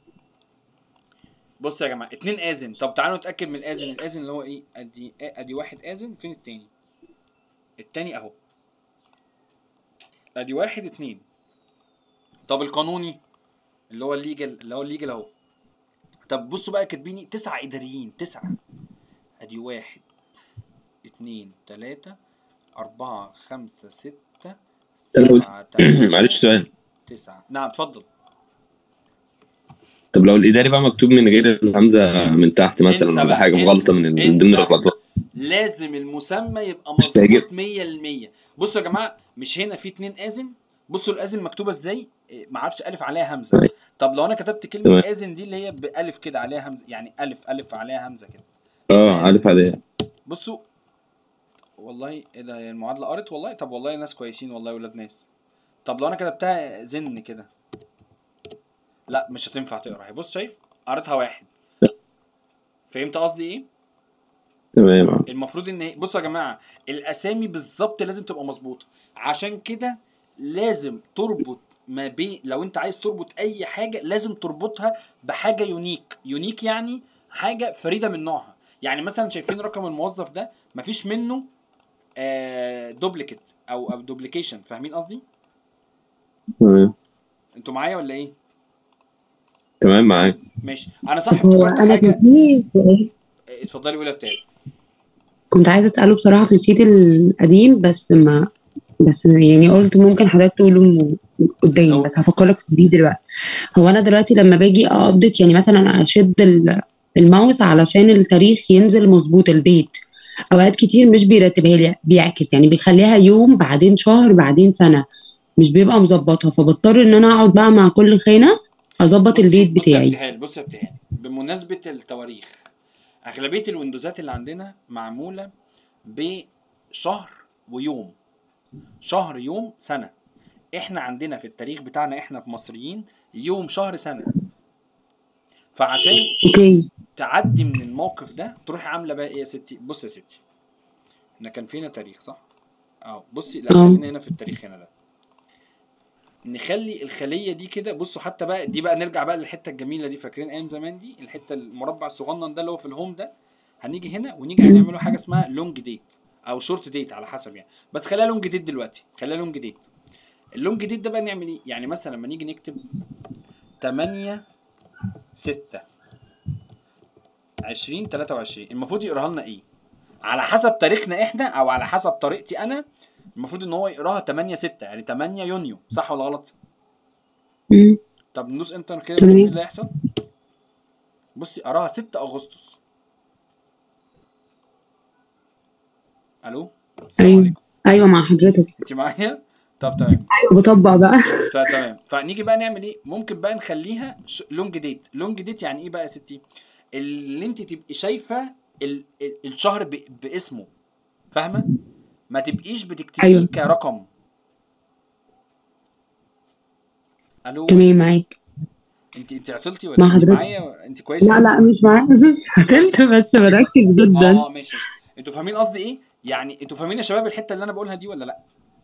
بص يا جماعه اتنين اذن طب تعالوا نتاكد من الاذن الاذن اللي هو ايه ادي ادي واحد اذن فين التاني التاني اهو ادي واحد اتنين طب القانوني اللي هو الليجل اللي هو الليجل اهو طب بصوا بقى كاتبين تسعة إداريين تسعة أدي واحد اتنين تلاتة أربعة خمسة ستة أنا قلت- سبعة تمانية معلش سؤال تسعة نعم اتفضل طب لو الاداري بقى مكتوب من غير الهمزه من تحت مثلا انسى ولا بقى، حاجه انسى، مغلطه من من ضمن انسى. الغلطات لازم المسمى يبقى مش تعجب. مظبوط 100% بصوا يا جماعه مش هنا في اتنين اذن بصوا الاذن مكتوبه ازاي إيه، ما اعرفش الف عليها همزه طب لو انا كتبت كلمه تمام. اذن دي اللي هي بالف كده عليها همزه يعني الف الف عليها همزه كده اه الف عاديه بصوا والله ايه ده هي المعادله قرت والله طب والله ناس كويسين والله ولاد ناس طب لو انا كتبتها زن كده لا مش هتنفع تقرا هي بص شايف قريتها واحد فهمت قصدي ايه تمام آه. المفروض ان هي- بصوا يا جماعه الاسامي بالظبط لازم تبقى مظبوطه عشان كده لازم تربط ما بين لو انت عايز تربط اي حاجه لازم تربطها بحاجه يونيك يونيك يعني حاجه فريده من نوعها يعني مثلا شايفين رقم الموظف ده مفيش منه آه دوبليكيت او او دوبليكيشن فاهمين قصدي تمام انتوا معايا ولا ايه تمام معاك ماشي انا صح هو افتكرت انا حاجه كان في سؤال آه، اتفضلي قولي يا بتاعي كنت عايزه اساله بصراحه في الشيت القديم بس ما بس يعني قلت ممكن حضرتك تقوله م- قدامي بس هفكر لك في دي دلوقتي هو انا دلوقتي لما باجي ابديت يعني مثلا اشد ال- الماوس علشان التاريخ ينزل مظبوط الديت اوقات كتير مش بيرتبها لي بيعكس يعني بيخليها يوم بعدين شهر بعدين سنه مش بيبقى مظبطها فبضطر ان انا اقعد بقى مع كل خانه اظبط الديت بص يا بتاعي ابتهال بص يا ابتهال بمناسبة التواريخ أغلبية الويندوزات اللي عندنا معمولة بشهر ويوم شهر يوم سنة احنا عندنا في التاريخ بتاعنا احنا في مصريين يوم شهر سنة فعشان اوكي تعدي من الموقف ده تروحي عاملة بقى ايه يا ستي بص يا ستي احنا كان فينا تاريخ صح؟ اه بصي لا اه. خلينا هنا في التاريخ هنا ده نخلي الخليه دي كده بصوا حتى بقى دي بقى نرجع بقى للحته الجميله دي فاكرين ايام زمان دي الحته المربع الصغنن ده اللي هو في الهوم ده هنيجي هنا ونيجي هنعمله حاجه اسمها لونج ديت او شورت ديت على حسب يعني بس خليها لونج ديت دلوقتي خليها لونج ديت اللونج ديت ده بقى نعمل ايه يعني مثلا لما نيجي نكتب 8 6 20 23 المفروض يقراها لنا ايه على حسب تاريخنا احنا او على حسب طريقتي انا المفروض ان هو يقراها 8 6 يعني 8 يونيو صح ولا غلط مم. طب ندوس انتر كده نشوف تمام. ايه اللي هيحصل بصي قراها 6 اغسطس الو السلام ايوه عليكم ايوه مع حضرتك انت معايا طب تمام ايوه بطبق بقى فتمام فنيجي بقى نعمل ايه ممكن بقى نخليها ش- لونج ديت لونج ديت يعني ايه بقى يا ستي اللي انت تبقي شايفه ال... ال... الشهر ب... باسمه فاهمه ما تبقيش بتكتبيه أيوة. كرقم الو تمام معاك انت انت عطلتي مع ولا انت حضرتك. معايا انت كويسه لا لا مش معاك فهمت بس بركز جدا اه اه ماشي انتوا فاهمين قصدي ايه يعني انتوا فاهمين يا شباب الحته اللي انا بقولها دي ولا لا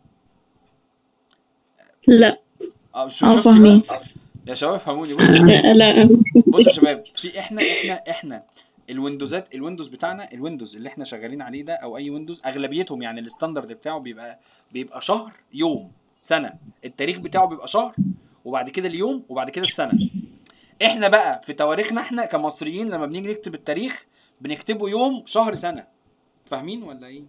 لا اه شو اه شفتي فاهمين بقى يا شباب فهموني بصوا لا لا بصوا يا شباب في احنا احنا احنا الويندوزات الويندوز بتاعنا الويندوز اللي احنا شغالين عليه ده او اي ويندوز اغلبيتهم يعني الستاندرد بتاعه بيبقى بيبقى شهر يوم سنه التاريخ بتاعه بيبقى شهر وبعد كده اليوم وبعد كده السنه احنا بقى في تواريخنا احنا كمصريين لما بنيجي نكتب التاريخ بنكتبه يوم شهر سنه فاهمين ولا ايه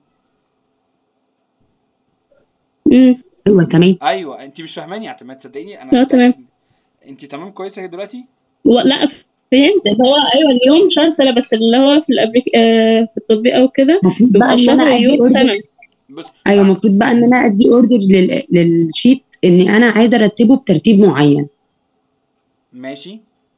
ايوه تمام ايوه انت مش فاهماني يا اعتماد صدقيني انا لا تمام انت تمام كويسه دلوقتي و- لا فهمت اللي هو ايوه اليوم شهر سنه بس اللي هو في الأبليك... آه في التطبيق او كده بقى بيبقى ان انا شهر ادي يوم اوردر سنه بص ايوه المفروض بقى ان انا ادي اوردر لل... للشيت ان انا عايزه ارتبه بترتيب معين ماشي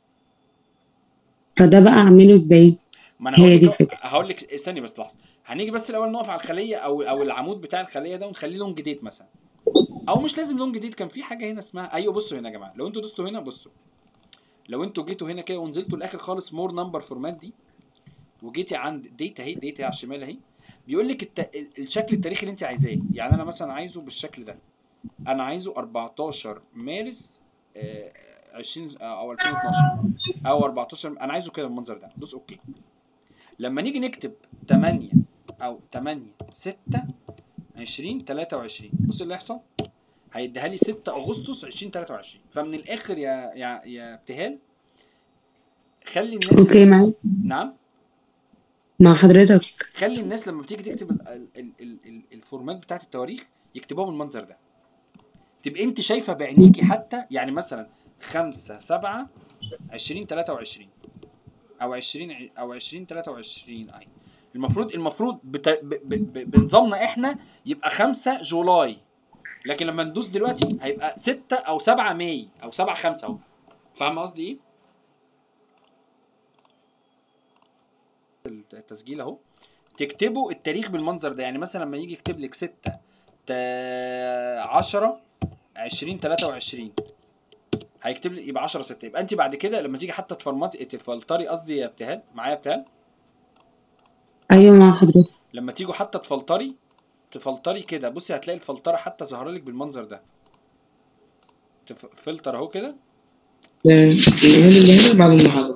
فده بقى اعمله ازاي ما انا هي هقول دي لك الفكره هقول لك استني بس لحظه هنيجي بس الاول نقف على الخليه او او العمود بتاع الخليه ده ونخليه لونج ديت مثلا او مش لازم لونج ديت كان في حاجه هنا اسمها ايوه بصوا هنا يا جماعه لو انتوا دوستوا هنا بصوا لو انتوا جيتوا هنا كده ونزلتوا الاخر خالص مور نمبر فورمات دي وجيتي عند ديت اهي ديت اهي على الشمال اهي بيقول لك الت... ال- الشكل التاريخي اللي انت عايزاه يعني انا مثلا عايزه بالشكل ده انا عايزه 14 مارس آه، 20 آه، او 2012 او 14 انا عايزه كده بالمنظر ده دوس اوكي لما نيجي نكتب 8 او 8 6 20 23 بص اللي هيحصل هيديها لي 6 اغسطس 2023 فمن الاخر يا يا يا ابتهال خلي الناس اوكي معاك نعم مع حضرتك خلي الناس لما بتيجي تكتب ال ال ال ال ال الفورمات بتاعت التواريخ يكتبوها بالمنظر ده تبقى انت شايفه بعينيكي حتى يعني مثلا 5 7 20 23 او 20 ع- او 20 23 اي المفروض المفروض بت... ب... ب... ب... بنظامنا احنا يبقى 5 جولاي لكن لما ندوس دلوقتي هيبقى 6 او 7 ماي او 7 5 اهو فاهم قصدي ايه؟ التسجيل اهو تكتبوا التاريخ بالمنظر ده يعني مثلا لما يجي يكتب لك 6 10 20 23 هيكتب لي يبقى 10 6 يبقى انت بعد كده لما تيجي حتى تفرمطي تفلتري قصدي يا ابتهال معايا يا ابتهال ايوه مع حضرتك لما تيجوا حتى تفلتري تفلتري كده بصي هتلاقي الفلتره حتى ظاهره لك بالمنظر ده تف... فلتر اهو كده اليومين اللي هنا بعد المحاضرة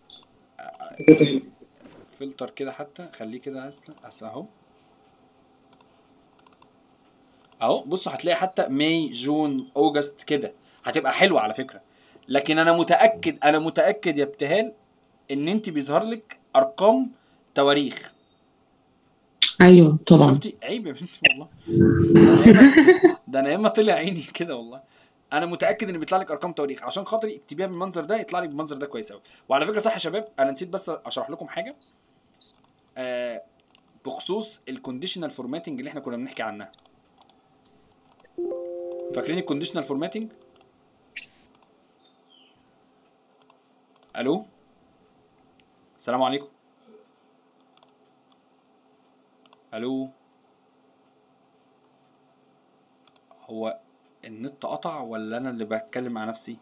فلتر كده حتى خليه كده اصلا اصل اهو اهو بص هتلاقي حتى ماي جون اوجست كده هتبقى حلوه على فكره لكن انا متاكد انا متاكد يا ابتهال ان انت بيظهر لك ارقام تواريخ ايوه طبعا شفتي عيب يا بنتي والله ده أنا ياما- ده انا ياما طلع عيني كده والله انا متاكد ان بيطلع لك ارقام تواريخ عشان خاطري اكتبيها بالمنظر ده يطلع لك بالمنظر ده كويس قوي وعلى فكره صح يا شباب انا نسيت بس اشرح لكم حاجه آه بخصوص الكونديشنال فورماتنج اللي احنا كنا بنحكي عنها فاكرين الكونديشنال فورماتنج الو السلام عليكم الو هو النت قطع ولا انا اللي بتكلم مع نفسي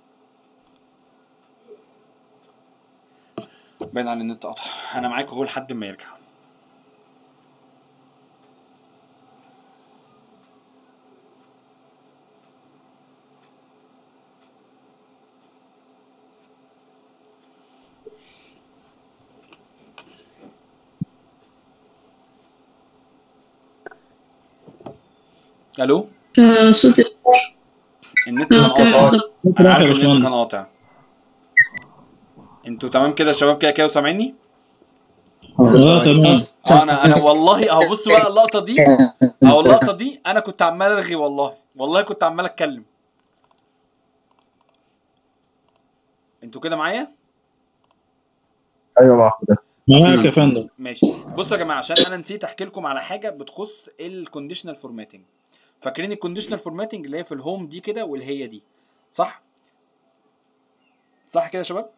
باين على النت قطع انا معاكم اهو لحد ما يرجع الو آه، صوت النت كان اه تمام قاطع بالظبط انا راح يا عارف النت باشمهندس. كان قاطع انتوا تمام كده يا شباب كده كده سامعيني اه تمام اه انا انا والله اهو بص بقى اللقطه دي اهو اللقطه دي انا كنت عمال الغي والله والله كنت عمال اتكلم انتوا كده معايا ايوه مع حضرتك معاك يا فندم ماشي بصوا يا جماعه عشان انا نسيت احكي لكم على حاجه بتخص الكونديشنال فورماتنج فاكرين الكونديشنال فورماتنج اللي هي في الهوم دي كده واللي هي دي صح صح كده يا شباب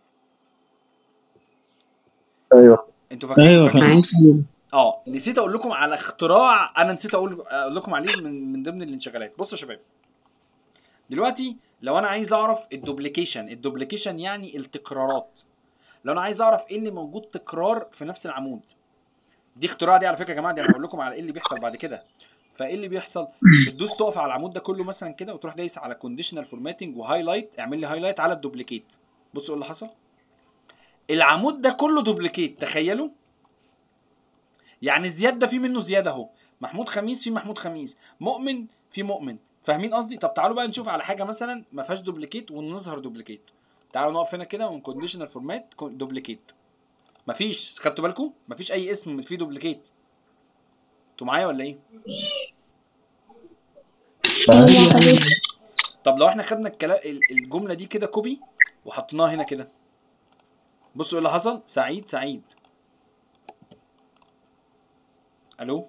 ايوه انتوا فاكرين ايوه يا فاكرين فندم اه نسيت اقول لكم على اختراع انا نسيت اقول اقول لكم عليه من من ضمن الانشغالات بصوا يا شباب دلوقتي لو انا عايز اعرف الدوبليكيشن الدوبليكيشن يعني التكرارات لو انا عايز اعرف ايه اللي موجود تكرار في نفس العمود دي اختراع دي على فكره يا جماعه دي انا هقول لكم على ايه اللي بيحصل بعد كده فايه اللي بيحصل بتدوس تقف على العمود ده كله مثلا كده وتروح دايس على كونديشنال فورماتنج وهايلايت اعمل لي هايلايت على الدوبليكيت بصوا ايه اللي حصل العمود ده كله دوبليكيت تخيلوا يعني زياد ده في منه زياده اهو محمود خميس في محمود خميس مؤمن في مؤمن فاهمين قصدي طب تعالوا بقى نشوف على حاجه مثلا ما فيهاش دوبليكيت ونظهر دوبليكيت تعالوا نقف هنا كده ونكونديشنال فورمات دوبليكيت مفيش خدتوا بالكم مفيش اي اسم فيه دوبليكيت انتوا معايا ولا ايه طب لو احنا خدنا الكلام الجمله دي كده كوبي وحطيناها هنا كده بصوا ايه اللي حصل سعيد سعيد الو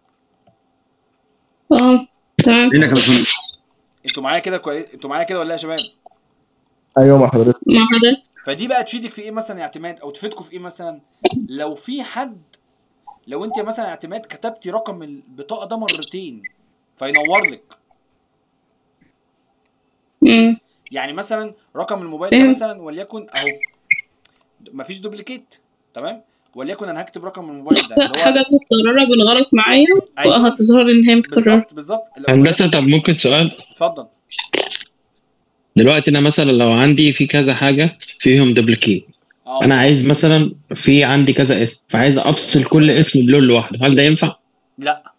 اه تمام عندك يا باشمهندس انتوا معايا كده كويس انتوا معايا كده ولا إيه يا شباب ايوه مع حضرتك مع حضرتك فدي بقى تفيدك في ايه مثلا يا اعتماد او تفيدكم في ايه مثلا لو في حد لو انت مثلا يا اعتماد كتبتي رقم البطاقه ده مرتين فينور لك مم. يعني مثلا رقم الموبايل ده ايوه. مثلا وليكن اهو مفيش دوبليكيت تمام وليكن انا هكتب رقم الموبايل ده اللي هو حاجة متكررة بالغلط معايا أيوة. وهتظهر إن هي متكررة بالظبط بالظبط لو- هندسة طب ممكن سؤال اتفضل دلوقتي انا مثلا لو عندي في كذا حاجة فيهم دوبليكيت اه انا عايز مثلا في عندي كذا اسم فعايز افصل كل اسم بلون لوحده هل ده ينفع؟ لا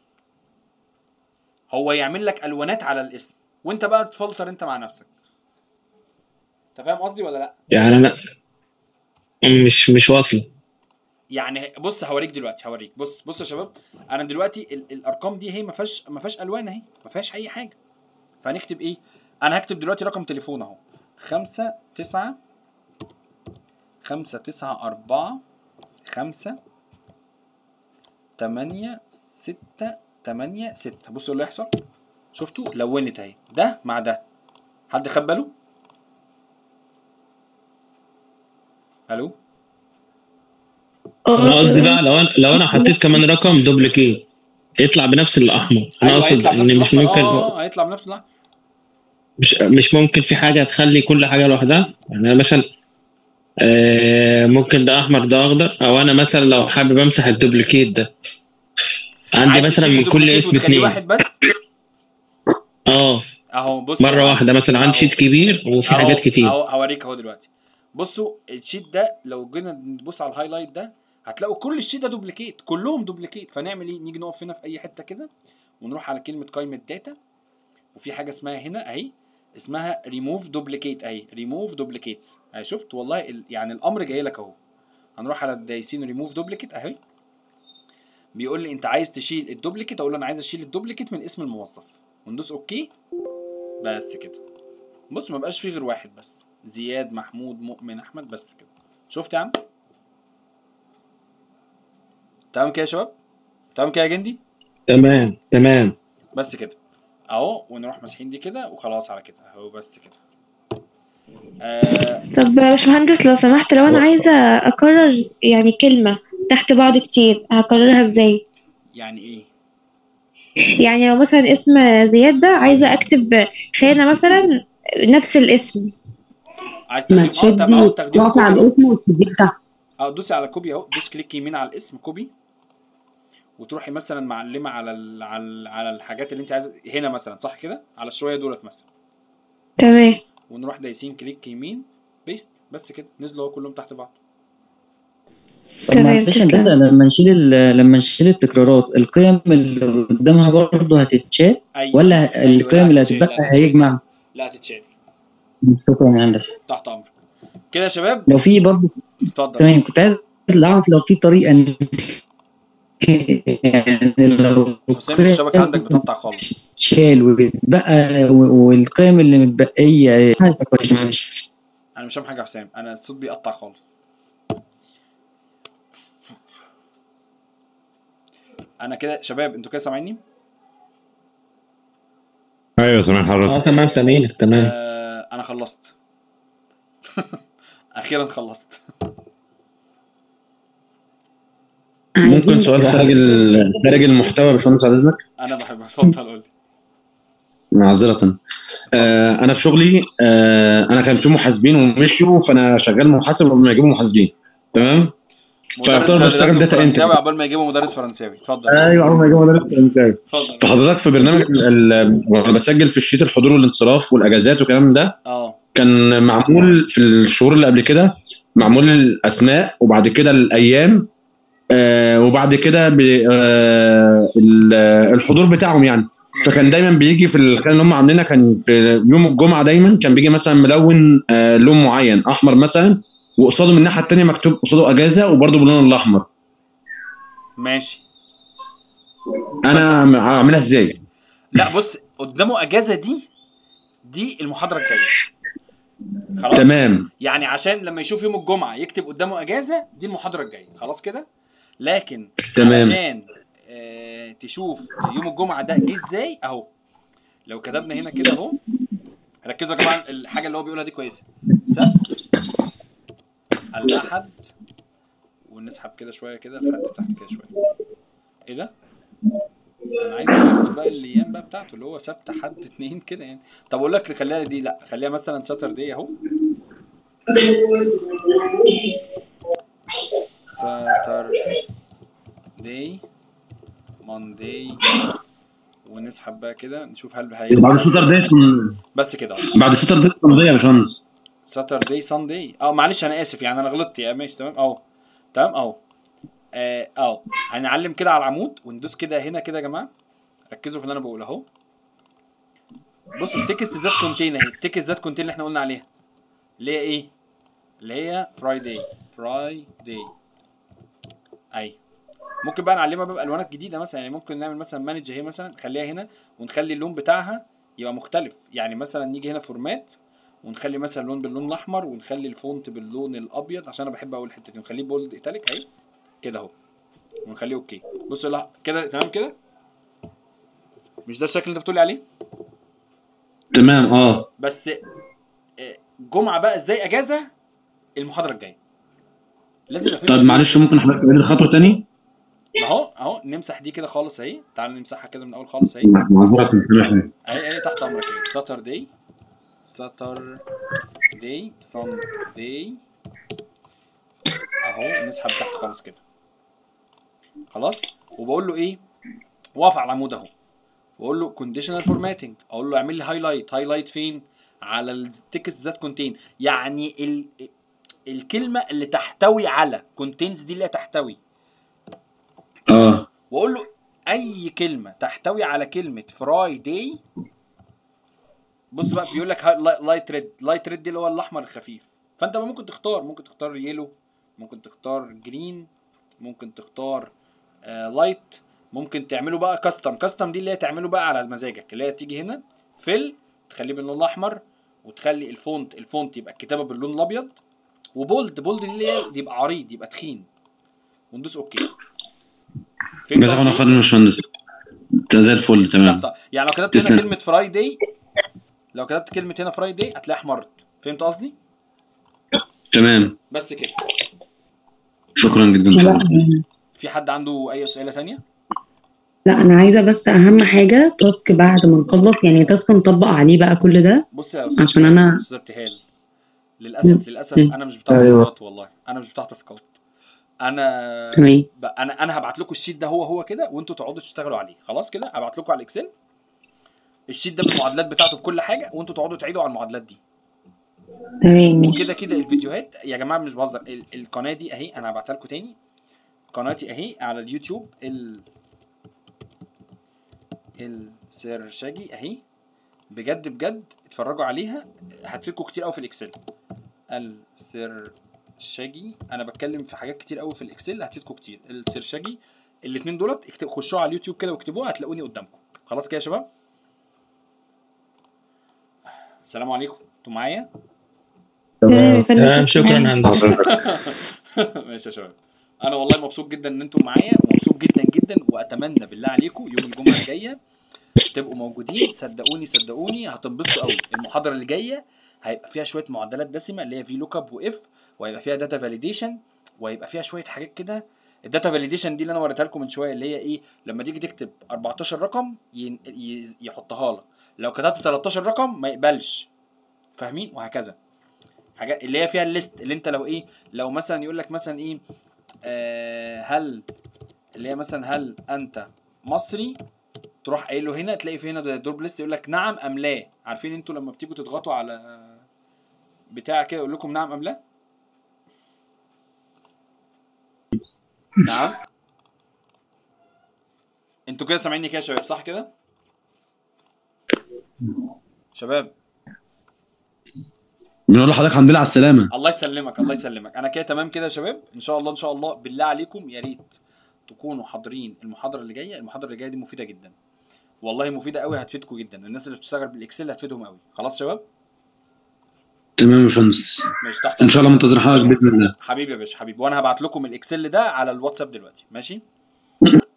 هو يعمل لك الوانات على الاسم وانت بقى تفلتر انت مع نفسك انت فاهم قصدي ولا لا يعني انا مش مش واصله يعني بص هوريك دلوقتي هوريك بص بص يا شباب انا دلوقتي ال الارقام دي هي ما فيهاش ما فيهاش الوان اهي ما فيهاش اي حاجه فهنكتب ايه انا هكتب دلوقتي رقم تليفون اهو خمسة تسعة خمسة تسعة أربعة خمسة تمانية ستة تمانية ستة بصوا اللي يحصل شفتوا لونت اهي ده مع ده حد خد باله الو انا قصدي بقى لو انا لو انا حطيت كمان رقم دوبليكيت يطلع بنفس الاحمر انا ايوه اقصد هيطلع بنفس ان مش الأحمر. ممكن اه آه، هيطلع بنفس الأحمر. مش مش ممكن في حاجه تخلي كل حاجه لوحدها يعني أنا مثلا آه، ممكن ده احمر ده اخضر او انا مثلا لو حابب امسح الدوبليكيت ده عندي عايز مثلا تشيل من كل الدوبليكيت اسم وتخليه اتنين واحد بس اه اهو بص مره واحده مثلا عندي شيت كبير وفي حاجات كتير اهو هوريك اهو دلوقتي بصوا الشيت ده لو جينا نبص على الهايلايت ده هتلاقوا كل الشيت ده دوبليكيت كلهم دوبليكيت فنعمل ايه نيجي نقف هنا في اي حته كده ونروح على كلمه قائمه داتا وفي حاجه اسمها هنا اهي اسمها ريموف دوبليكيت اهي ريموف دوبليكيتس اهي شفت والله ال- يعني الامر جاي لك اهو هنروح على دايسين ريموف دوبليكيت اهي بيقول لي انت عايز تشيل الدوبليكيت اقول له انا عايز اشيل الدوبليكيت من اسم الموظف وندوس اوكي بس كده بص ما بقاش فيه غير واحد بس زياد محمود مؤمن احمد بس كده شفت يا عم تمام كده يا شباب تمام كده يا جندي تمام تمام بس كده اهو ونروح ماسحين دي كده وخلاص على كده اهو بس كده آه طب يا باشمهندس لو سمحت لو انا عايزه اكرر يعني كلمه تحت بعض كتير هكررها ازاي يعني ايه يعني لو مثلا اسم زياد ده عايزه اكتب خانه مثلا نفس الاسم عايز ما تاخدي اه طب اهو تشدي تاخديه تقف على كوبي اهو الاسم وتشديه تحت اه دوسي على كوبي اهو دوس كليك يمين على الاسم كوبي وتروحي مثلا معلمه على ال... على ال... على الحاجات اللي انت عايزه هنا مثلا صح كده على الشويه دولت مثلا تمام ونروح دايسين كليك يمين بيست بس كده نزلوا اهو كلهم تحت بعض طب معلش هندسه لما نشيل ال- لما نشيل التكرارات القيم اللي قدامها برضه هتتشال أيوة. ولا أيوة، القيم لا اللي هتتشال، هتتبقى لا هيجمع لا هتتشال شكرا يا هندسه تحت امرك كده يا شباب لو في برضه اتفضل تمام كنت عايز اعرف لو في طريقه إن- يعني لو حسام الشبكه عندك بتقطع خالص شال وبقى والقيم اللي متبقيه هتبقى كويس معلش انا مش فاهم حاجه يا حسام انا الصوت بيقطع خالص انا كده شباب انتوا كده سامعيني ايوه سامع اه حضرتك تمام سامعينك تمام آه انا خلصت اخيرا خلصت ممكن سؤال خارج ال- خارج المحتوى يا باشمهندس بعد اذنك انا بحب اتفضل قول لي معذرة آه انا في شغلي آه انا كان في محاسبين ومشيوا فانا شغال محاسب قبل ما يجيبوا محاسبين تمام فيعتبر بشتغل داتا انتري فرنساوي عقبال ما يجيبوا مدرس فرنساوي اتفضل ايوه اول ما يجيبوا مدرس فرنساوي اتفضل فحضرتك في برنامج ال- ال- وانا بسجل في الشيت الحضور والانصراف والاجازات والكلام ده اه كان معمول في الشهور اللي قبل كده معمول الاسماء وبعد كده الايام آه وبعد كده ب- آه ال- الحضور بتاعهم يعني فكان دايما بيجي في الخانه اللي هم عاملينها كان في يوم الجمعه دايما كان بيجي مثلا ملون آه لون معين احمر مثلا وقصاده من الناحيه الثانيه مكتوب قصاده اجازه وبرده باللون الاحمر ماشي انا عاملها ازاي؟ لا بص قدامه اجازه دي دي المحاضره الجايه خلاص تمام يعني عشان لما يشوف يوم الجمعه يكتب قدامه اجازه دي المحاضره الجايه خلاص كده لكن تمام. عشان آه تشوف يوم الجمعه ده جه ازاي اهو لو كتبنا هنا كده اهو ركزوا يا جماعه الحاجه اللي هو بيقولها دي كويسه سبت الاحد ونسحب كده شويه كده لحد تحت كده شويه ايه ده انا عايز اكتب بقى الايام بقى بتاعته اللي هو سبت حد اتنين كده يعني طب اقول لك خليها دي لا خليها مثلا ساتردي اهو ساتردي ماندي ونسحب بقى كده نشوف هل هي بعد ساتردي بس كده بعد ساتردي ساندي يا باشمهندس ساتردي ساندي اه معلش انا اسف يعني انا غلطت يا ماشي تمام اهو تمام اهو اه اهو هنعلم كده على العمود وندوس كده هنا كده يا جماعه ركزوا في اللي انا بقوله اهو بصوا التكست ذات كونتين اهي التكست ذات كونتين اللي احنا قلنا عليها اللي هي ايه اللي هي فرايداي فرايداي اي ممكن بقى نعلمها بقى بالوانات جديده مثلا يعني ممكن نعمل مثلا مانج اهي مثلا نخليها هنا ونخلي اللون بتاعها يبقى مختلف يعني مثلا نيجي هنا فورمات ونخلي مثلا اللون باللون الاحمر ونخلي الفونت باللون الابيض عشان انا بحب اقول الحته دي ونخليه بولد ايتاليك اهي كده اهو ونخليه اوكي بص لا كده تمام كده مش ده الشكل اللي انت بتقولي عليه تمام اه بس آه، جمعه بقى ازاي اجازه المحاضره الجايه لازم يبقى في طيب معلش ممكن حضرتك تعيد الخطوه تاني اهو اهو نمسح دي كده خالص اهي تعال نمسحها كده من الاول خالص اهي معذره سامحني اهي اهي تحت امرك اهي ساتردي ساتردي ساندي اهو نسحب تحت خالص كده خلاص وبقول له ايه واقف على العمود اهو واقول له كونديشنال فورماتنج اقول له اعمل لي هايلايت هايلايت فين على التكست ذات كونتين يعني ال... الكلمه اللي تحتوي على كونتينز دي اللي هي تحتوي اه واقول له اي كلمه تحتوي على كلمه فرايداي بص بقى بيقول لك لايت ريد لايت ريد دي اللي هو الاحمر الخفيف فانت بقى ممكن تختار ممكن تختار يلو ممكن تختار جرين ممكن تختار آه لايت ممكن تعمله بقى كاستم كاستم دي اللي هي تعمله بقى على مزاجك اللي هي تيجي هنا فيل تخليه باللون الاحمر وتخلي الفونت الفونت يبقى الكتابه باللون الابيض وبولد بولد دي اللي هي يبقى عريض يبقى تخين وندوس اوكي فهمت جزاك الله قصدي؟ خير يا باشمهندس انت زي الفل تمام طب يعني لو كتبت هنا تسلم. كلمه فرايداي لو كتبت كلمه هنا فرايداي هتلاقيها احمرت فهمت قصدي تمام بس كده شكرا جدا لا في حد عنده اي اسئله تانية لا انا عايزه بس اهم حاجه تاسك بعد ما نخلص يعني تاسك نطبق عليه بقى كل ده بص يا استاذ عشان انا استاذ ابتهال للاسف للاسف مم. انا مش بتاع أيوة. تاسكات والله انا مش بتاع تاسكات انا تمام. ب... انا انا هبعت لكم الشيت ده هو هو كده وانتوا تقعدوا تشتغلوا عليه خلاص كده هبعت لكم على الاكسل الشيت ده بالمعادلات بتاعته بكل حاجه وانتوا تقعدوا تعيدوا على المعادلات دي تمام ماشي وكده كده الفيديوهات يا جماعه مش بهزر ال- القناه دي اهي انا هبعتها لكم تاني قناتي اهي على اليوتيوب ال السرشاجي اهي بجد بجد اتفرجوا عليها هتفيدكم كتير قوي في الاكسل السرشاجي انا بتكلم في حاجات كتير قوي في الاكسل هتفيدكم كتير السرشاجي الاثنين دولت اكتب خشوا على اليوتيوب كده واكتبوها هتلاقوني قدامكم خلاص كده يا شباب السلام عليكم انتوا معايا تمام تمام شكرا هندسه ماشي يا شباب انا والله مبسوط جدا ان انتم معايا ومبسوط جدا جدا واتمنى بالله عليكم يوم الجمعه الجايه تبقوا موجودين صدقوني صدقوني هتنبسطوا قوي المحاضره اللي جايه هيبقى فيها شويه معدلات دسمه اللي هي في لوك اب واف وهيبقى فيها داتا فاليديشن وهيبقى فيها شويه حاجات كده الداتا فاليديشن دي اللي انا وريتها لكم من شويه اللي هي ايه لما تيجي تكتب 14 رقم ين... ي- يحطها لك لو كتبت 13 رقم ما يقبلش فاهمين وهكذا حاجات اللي هي فيها الليست اللي انت لو ايه لو مثلا يقول لك مثلا ايه آه هل اللي هي مثلا هل انت مصري تروح قايل له هنا تلاقي في هنا دور ليست يقول لك نعم ام لا عارفين انتوا لما بتيجوا تضغطوا على بتاع كده يقول لكم نعم ام لا نعم انتوا كده سامعيني كده يا شباب صح كده شباب بنقول لحضرتك الحمد لله على السلامه الله يسلمك الله يسلمك انا كده تمام كده يا شباب ان شاء الله ان شاء الله بالله عليكم يا ريت تكونوا حاضرين المحاضره اللي جايه المحاضره اللي جايه دي مفيده جدا والله مفيده قوي هتفيدكم جدا الناس اللي بتشتغل بالاكسل هتفيدهم قوي خلاص يا شباب تمام يا باشمهندس ماشي تحت ان شاء الله منتظر حضرتك باذن الله حبيبي يا باشا حبيبي وانا هبعت لكم الاكسل ده على الواتساب دلوقتي ماشي